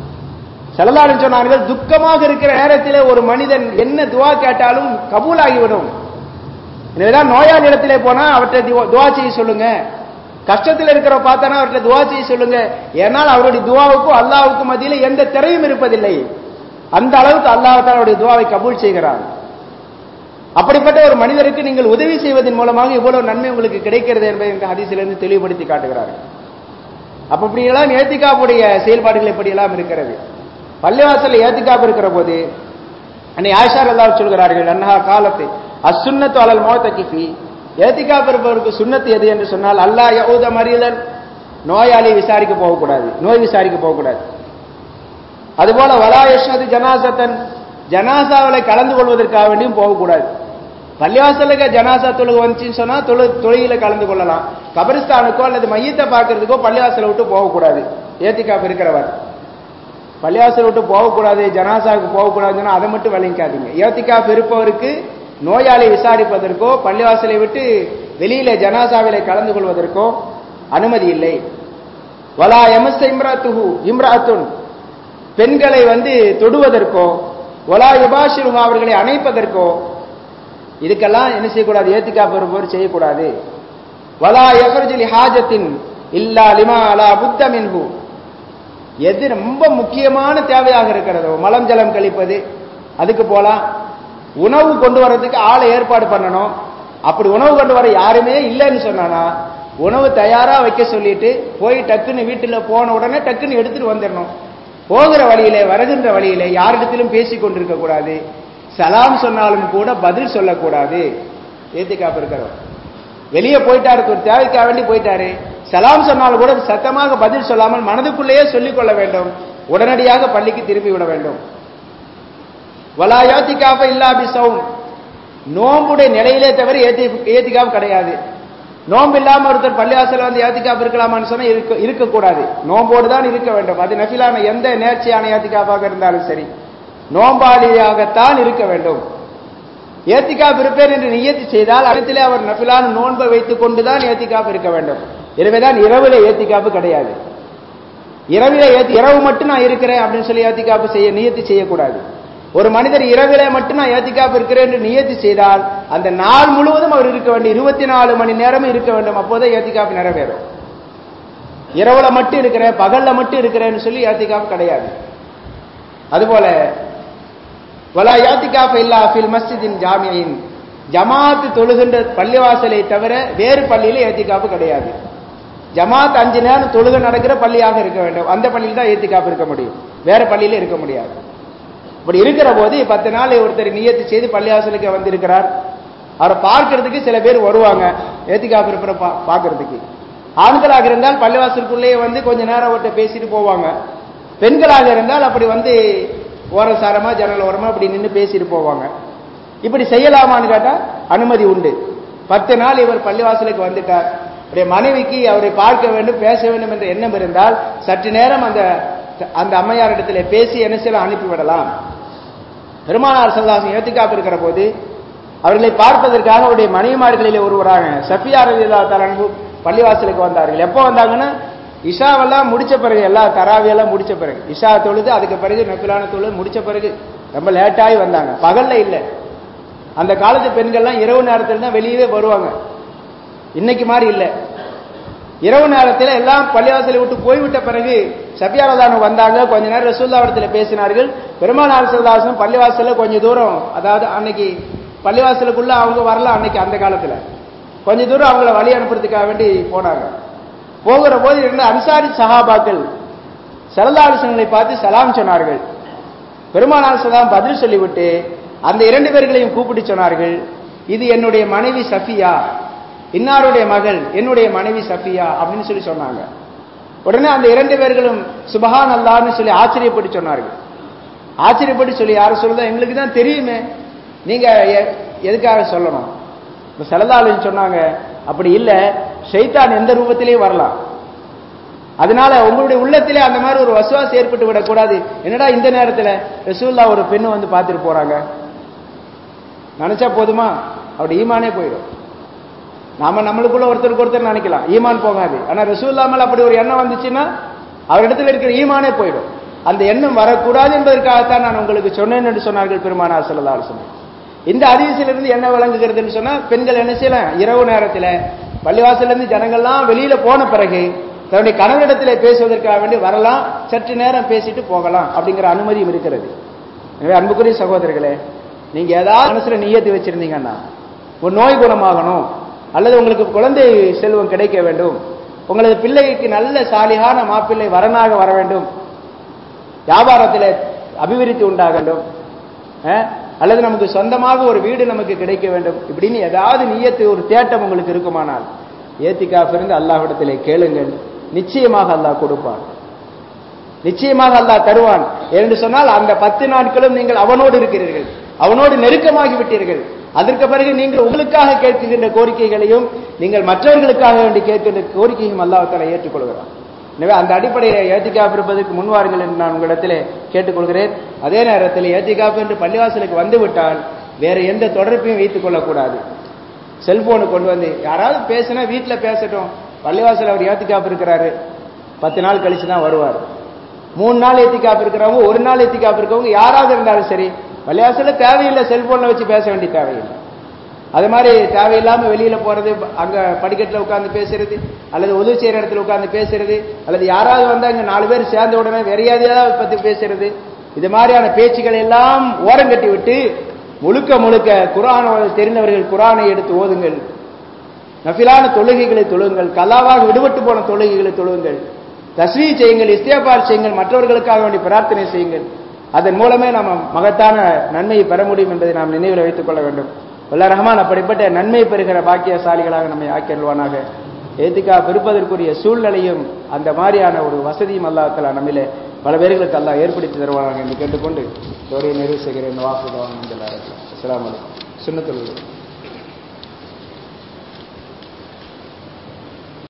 செலலாடு சொன்னார்கள் துக்கமாக இருக்கிற நேரத்தில் ஒரு மனிதன் என்ன துவா கேட்டாலும் கபூலாகிவிடும் எனவேதான் நோயாளி இடத்திலே போனா அவற்றை துவா செய்ய சொல்லுங்க கஷ்டத்தில் இருக்கிற பார்த்தானா அவர்கிட்ட துவா செய்ய சொல்லுங்க ஏன்னால் அவருடைய துவாவுக்கும் அல்லாவுக்கும் மத்தியில எந்த திரையும் இருப்பதில்லை அந்த அளவுக்கு அல்லாஹால அவருடைய துவாவை கபூல் செய்கிறான் அப்படிப்பட்ட ஒரு மனிதருக்கு நீங்கள் உதவி செய்வதன் மூலமாக இவ்வளவு நன்மை உங்களுக்கு கிடைக்கிறது என்பதை இந்த ஹதீஸிலிருந்து தெளிவுபடுத்தி காட்டுகிறார்கள் அப்ப இப்படியெல்லாம் ஏத்திகாப்புடைய செயல்பாடுகள் இப்படியெல்லாம் இருக்கிறது பள்ளிவாசல் ஏத்திகாப்பு இருக்கிற போது அன்னை ஆயிஷா அல்லாஹ் சொல்கிறார்கள் அன்னஹா காலத்தை அசுன்னத்து அலல் மோத்தகிஃபி ஏத்திகாப்பு இருப்பவருக்கு சுண்ணத்து எது என்று சொன்னால் அல்லாஹ் யவுத மறியலன் நோயாளி விசாரிக்க போகக்கூடாது நோய் விசாரிக்க போகக்கூடாது அதுபோல வலா யஷ்னது ஜனாசத்தன் ஜனாசாவில் கலந்து கொள்வதற்காக வேண்டியும் போகக்கூடாது பள்ளிவாசலுக்கு ஜனாசா தொழுகு வந்துச்சுன்னு சொன்னா தொழு தொழுகையில கலந்து கொள்ளலாம் கபரிஸ்தானுக்கோ அல்லது மையத்தை பார்க்கறதுக்கோ பள்ளிவாசலை விட்டு போகக்கூடாது ஏத்திக்காப்பு இருக்கிறவர் பள்ளிவாசலை விட்டு போகக்கூடாது ஜனாசாவுக்கு போகக்கூடாதுன்னா அதை மட்டும் விளங்கிக்காதீங்க ஏத்திக்காப்பு இருப்பவருக்கு நோயாளி விசாரிப்பதற்கோ பள்ளிவாசலை விட்டு வெளியில ஜனாசாவிலே கலந்து கொள்வதற்கோ அனுமதி இல்லை வலா எமஸ் இம்ராத்துஹு இம்ராத்துன் பெண்களை வந்து தொடுவதற்கோ ஒலா யுபாஷிருஹா அவர்களை அணைப்பதற்கோ இதுக்கெல்லாம் என்ன செய்யக்கூடாது ஏத்திக்காப்பு இருப்பவர் செய்யக்கூடாது வலா எஃபர்ஜிலி ஹாஜத்தின் இல்லா லிமா அலா புத்த மின்ஹு எது ரொம்ப முக்கியமான தேவையாக இருக்கிறதோ மலம் ஜலம் கழிப்பது அதுக்கு போலாம் உணவு கொண்டு வர்றதுக்கு ஆளை ஏற்பாடு பண்ணணும் அப்படி உணவு கொண்டு வர யாருமே இல்லைன்னு சொன்னானா உணவு தயாரா வைக்க சொல்லிட்டு போய் டக்குன்னு வீட்டுல போன உடனே டக்குன்னு எடுத்துட்டு வந்துடணும் போகிற வழியிலே வருகின்ற வழியிலே யாரிடத்திலும் பேசிக் கொண்டிருக்க கூடாது சலாம் சொன்னாலும் கூட பதில் சொல்லக்கூடாது ஏத்திக்காப்பு இருக்கிறவர் வெளியே போயிட்டாரு ஒரு தேவைக்காக வேண்டி போயிட்டாரு சலாம் சொன்னாலும் கூட சத்தமாக பதில் சொல்லாமல் மனதுக்குள்ளேயே சொல்லிக் கொள்ள வேண்டும் உடனடியாக பள்ளிக்கு திரும்பி விட வேண்டும் வலா யாத்திக்காப்ப இல்லா பிசவும் நோம்புடைய நிலையிலே தவிர ஏத்தி ஏத்திக்காப் கிடையாது நோம்பு இல்லாம ஒருத்தர் பள்ளிவாசல வந்து ஏத்திக்காப் இருக்கலாமான்னு சொன்னா இருக்க இருக்கக்கூடாது நோம்போடு தான் இருக்க வேண்டும் அது நஃபிலான எந்த நேர்ச்சியான ஏத்திக்காப்பாக இருந்தாலும் சரி நோம்பாளியாகத்தான் இருக்க வேண்டும் ஏத்திக்காப் இருப்பேன் என்று நியத்தி செய்தால் அனைத்திலே அவர் நஃபிலான நோன்பை வைத்துக் கொண்டுதான் ஏத்திக்காப் இருக்க வேண்டும் எனவேதான் இரவுல ஏத்திக்காப்பு கிடையாது இரவில ஏத்தி இரவு மட்டும் நான் இருக்கிறேன் அப்படின்னு சொல்லி ஏத்திக்காப்பு செய்ய நியத்தி செய்யக்கூடாது ஒரு மனிதர் இரவில மட்டும் நான் ஏத்திக்காப்பு இருக்கிறேன் என்று நியத்தி செய்தால் அந்த நாள் முழுவதும் அவர் இருக்க வேண்டும் இருபத்தி நாலு மணி நேரமும் இருக்க வேண்டும் அப்போதான் ஏத்திக்காப்பு நிறைவேறும் இரவுல மட்டும் இருக்கிறேன் பகல்ல மட்டும் இருக்கிறேன்னு சொல்லி ஏத்திக்காப்பு கிடையாது அதுபோல வலா யாத்திகாஃப் இல்லா ஃபில் மஸ்ஜிதின் ஜாமியின் ஜமாத் தொழுகின்ற பள்ளிவாசலை தவிர வேறு பள்ளியில ஏத்திக்காப்பு கிடையாது ஜமாத் அஞ்சு நேரம் தொழுகை நடக்கிற பள்ளியாக இருக்க வேண்டும் அந்த பள்ளியில் தான் ஏத்திக்காப்பு இருக்க முடியும் வேற பள்ளியில இருக்க முடியாது இப்படி இருக்கிற போது பத்து நாள் ஒருத்தர் நியத்து செய்து பள்ளிவாசலுக்கு வந்திருக்கிறார் அவரை பார்க்கறதுக்கு சில பேர் வருவாங்க ஏத்திக்காப்பு இருக்கிற பா பார்க்கறதுக்கு ஆண்களாக இருந்தால் பள்ளிவாசலுக்குள்ளேயே வந்து கொஞ்ச நேரம் அவர்கிட்ட பேசிட்டு போவாங்க பெண்களாக இருந்தால் அப்படி வந்து ஓரசாரமா ஜன்னல் ஓரமா அப்படி நின்று பேசிட்டு போவாங்க இப்படி செய்யலாமான்னு கேட்டா அனுமதி உண்டு பத்து நாள் இவர் பள்ளிவாசலுக்கு வந்துட்டார் அவருடைய மனைவிக்கு அவரை பார்க்க வேண்டும் பேச வேண்டும் என்ற எண்ணம் இருந்தால் சற்று நேரம் அந்த அந்த அம்மையாரிடத்தில் பேசி என்ன செய்யலாம் அனுப்பிவிடலாம் பெருமானார் சல்லாசம் ஏத்திக்காப்பு இருக்கிற போது அவர்களை பார்ப்பதற்காக அவருடைய மனைவிமார்களிலே ஒருவராக சஃபியா ரவிதா தலன்பு பள்ளிவாசலுக்கு வந்தார்கள் எப்போ வந்தாங்கன்னா இஷாவெல்லாம் முடிச்ச பிறகு எல்லா தராவியெல்லாம் முடிச்ச பிறகு இஷா தொழுது அதுக்கு பிறகு நப்பிலான தொழுது முடிச்ச பிறகு ரொம்ப லேட்டாகி வந்தாங்க பகல்ல இல்லை அந்த காலத்து பெண்கள்லாம் இரவு நேரத்தில் தான் வெளியவே வருவாங்க இன்னைக்கு மாதிரி இல்லை இரவு நேரத்தில் எல்லாம் பள்ளிவாசலை விட்டு போய்விட்ட பிறகு சபியாரதானு வந்தாங்க கொஞ்ச நேரம் ரசூல்லாவிடத்தில் பேசினார்கள் பெருமானார் சல்லாசம் பள்ளிவாசல்ல கொஞ்சம் தூரம் அதாவது அன்னைக்கு பள்ளிவாசலுக்குள்ள அவங்க வரல அன்னைக்கு அந்த காலத்துல கொஞ்ச தூரம் அவங்கள வழி அனுப்புறதுக்காக வேண்டி போனாங்க போகிற போது இரண்டு அன்சாரி சஹாபாக்கள் சரதாலிசங்களை பார்த்து சலாம் சொன்னார்கள் பெருமானார் சலாம் பதில் சொல்லிவிட்டு அந்த இரண்டு பேர்களையும் கூப்பிட்டு சொன்னார்கள் இது என்னுடைய மனைவி சஃபியா இன்னாருடைய மகள் என்னுடைய மனைவி சஃபியா அப்படின்னு சொல்லி சொன்னாங்க உடனே அந்த இரண்டு பேர்களும் சுபஹான் அல்லான்னு சொல்லி ஆச்சரியப்பட்டு சொன்னார்கள் ஆச்சரியப்பட்டு சொல்லி யாரும் சொல்லுதா எங்களுக்கு தான் தெரியுமே நீங்க எதுக்காக சொல்லணும் இப்ப செலதாளன் சொன்னாங்க அப்படி இல்ல ஷைத்தான் எந்த ரூபத்திலேயும் வரலாம் அதனால உங்களுடைய உள்ளத்திலே அந்த மாதிரி ஒரு வசுவாசம் ஏற்பட்டு விடக்கூடாது என்னடா இந்த நேரத்துல ரசூல்லா ஒரு பெண்ணு வந்து பார்த்துட்டு போறாங்க நினைச்சா போதுமா அப்படி ஈமானே போயிடும் நாம நம்மளுக்குள்ள ஒருத்தருக்கு ஒருத்தர் நினைக்கலாம் ஈமான் போகாது ஆனா ரசூல்லா மேல அப்படி ஒரு எண்ணம் வந்துச்சுன்னா அவரிடத்துல இருக்கிற ஈமானே போயிடும் அந்த எண்ணம் வரக்கூடாது என்பதற்காகத்தான் நான் உங்களுக்கு சொன்னேன் என்று சொன்னார்கள் பெருமானார் செல்லதா சொன்னேன் இந்த அதிசயிலிருந்து என்ன விளங்குகிறதுன்னு சொன்னா பெண்கள் என்ன செய்யலாம் இரவு நேரத்துல பள்ளிவாசல்ல இருந்து ஜனங்கள்லாம் வெளியில போன பிறகு தன்னுடைய கணவரிடத்திலே பேசுவதற்காக வேண்டி வரலாம் சற்று நேரம் பேசிட்டு போகலாம் அப்படிங்கிற அனுமதியும் இருக்கிறது எனவே அன்புக்குரிய சகோதரர்களே நீங்க ஏதாவது மனசுல நியத்து வச்சிருந்தீங்கன்னா ஒரு நோய் குணமாகணும் அல்லது உங்களுக்கு குழந்தை செல்வம் கிடைக்க வேண்டும் உங்களது பிள்ளைக்கு நல்ல சாலிகான மாப்பிள்ளை வரனாக வர வேண்டும் வியாபாரத்தில் அபிவிருத்தி உண்டாக வேண்டும் அல்லது நமக்கு சொந்தமாக ஒரு வீடு நமக்கு கிடைக்க வேண்டும் இப்படின்னு ஏதாவது நியத்து ஒரு தேட்டம் உங்களுக்கு இருக்குமானால் ஏத்திக்காஃப் இருந்து அல்லாஹ்விடத்திலே கேளுங்கள் நிச்சயமாக அல்லாஹ் கொடுப்பான் நிச்சயமாக அல்லாஹ் தருவான் என்று சொன்னால் அந்த பத்து நாட்களும் நீங்கள் அவனோடு இருக்கிறீர்கள் அவனோடு நெருக்கமாகி விட்டீர்கள் அதற்கு பிறகு நீங்கள் உங்களுக்காக கேட்கின்ற கோரிக்கைகளையும் நீங்கள் மற்றவர்களுக்காக வேண்டி கேட்கின்ற கோரிக்கையும் அல்லாஹால ஏற்றுக்கொள்கிறான் எனவே அந்த அடிப்படையில் ஏத்திகாப் இருப்பதற்கு முன்வாருங்கள் என்று நான் உங்களிடத்திலே கேட்டுக்கொள்கிறேன் அதே நேரத்தில் ஏத்திகாப் என்று பள்ளிவாசலுக்கு வந்துவிட்டால் வேற எந்த தொடர்பையும் வைத்துக் கொள்ளக்கூடாது செல்போனு கொண்டு வந்து யாராவது பேசினா வீட்டில் பேசட்டும் பள்ளிவாசல் அவர் ஏத்திகாப் இருக்கிறாரு பத்து நாள் கழிச்சு தான் வருவார் மூணு நாள் ஏத்திகாப் இருக்கிறவங்க ஒரு நாள் ஏத்திகாப் இருக்கவங்க யாராவது இருந்தாலும் சரி பள்ளிவாசல்ல தேவையில்லை செல்போன்ல வச்சு பேச வேண்டிய தேவையில்லை அது மாதிரி தேவையில்லாம வெளியில போறது அங்க படிக்கட்டுல உட்கார்ந்து பேசுறது அல்லது உதவி செய்யற இடத்துல உட்கார்ந்து பேசுறது அல்லது யாராவது வந்தா இங்க நாலு பேர் சேர்ந்த உடனே வேற யாரையாவது பத்தி பேசுறது இது மாதிரியான பேச்சுக்களை எல்லாம் ஓரங்கட்டி விட்டு முழுக்க முழுக்க குரான் தெரிந்தவர்கள் குரானை எடுத்து ஓதுங்கள் நஃபிலான தொழுகைகளை தொழுங்கள் கலாவாக விடுபட்டு போன தொழுகைகளை தொழுங்கள் தஸ்வீ செய்யுங்கள் இஸ்தியாபார் செய்யுங்கள் மற்றவர்களுக்காக வேண்டி பிரார்த்தனை செய்யுங்கள் அதன் மூலமே நாம் மகத்தான நன்மையை பெற முடியும் என்பதை நாம் நினைவில் வைத்துக் கொள்ள வேண்டும் வல்ல ரஹ்மான் அப்படிப்பட்ட நன்மை பெறுகிற பாக்கியசாலிகளாக நம்மை ஆக்கியல்வானாக ஏத்திக்கா இருப்பதற்குரிய சூழ்நிலையும் அந்த மாதிரியான ஒரு வசதியும் அல்லாத்தலா நம்மிலே பல பேர்களுக்கு அல்லாஹ் ஏற்படுத்தி தருவானாக என்று கேட்டுக்கொண்டு தோரையை நிறைவு செய்கிறேன் வாக்குதான் அஸ்லாம் வலைக்கம் சுண்ணத்துள்ளது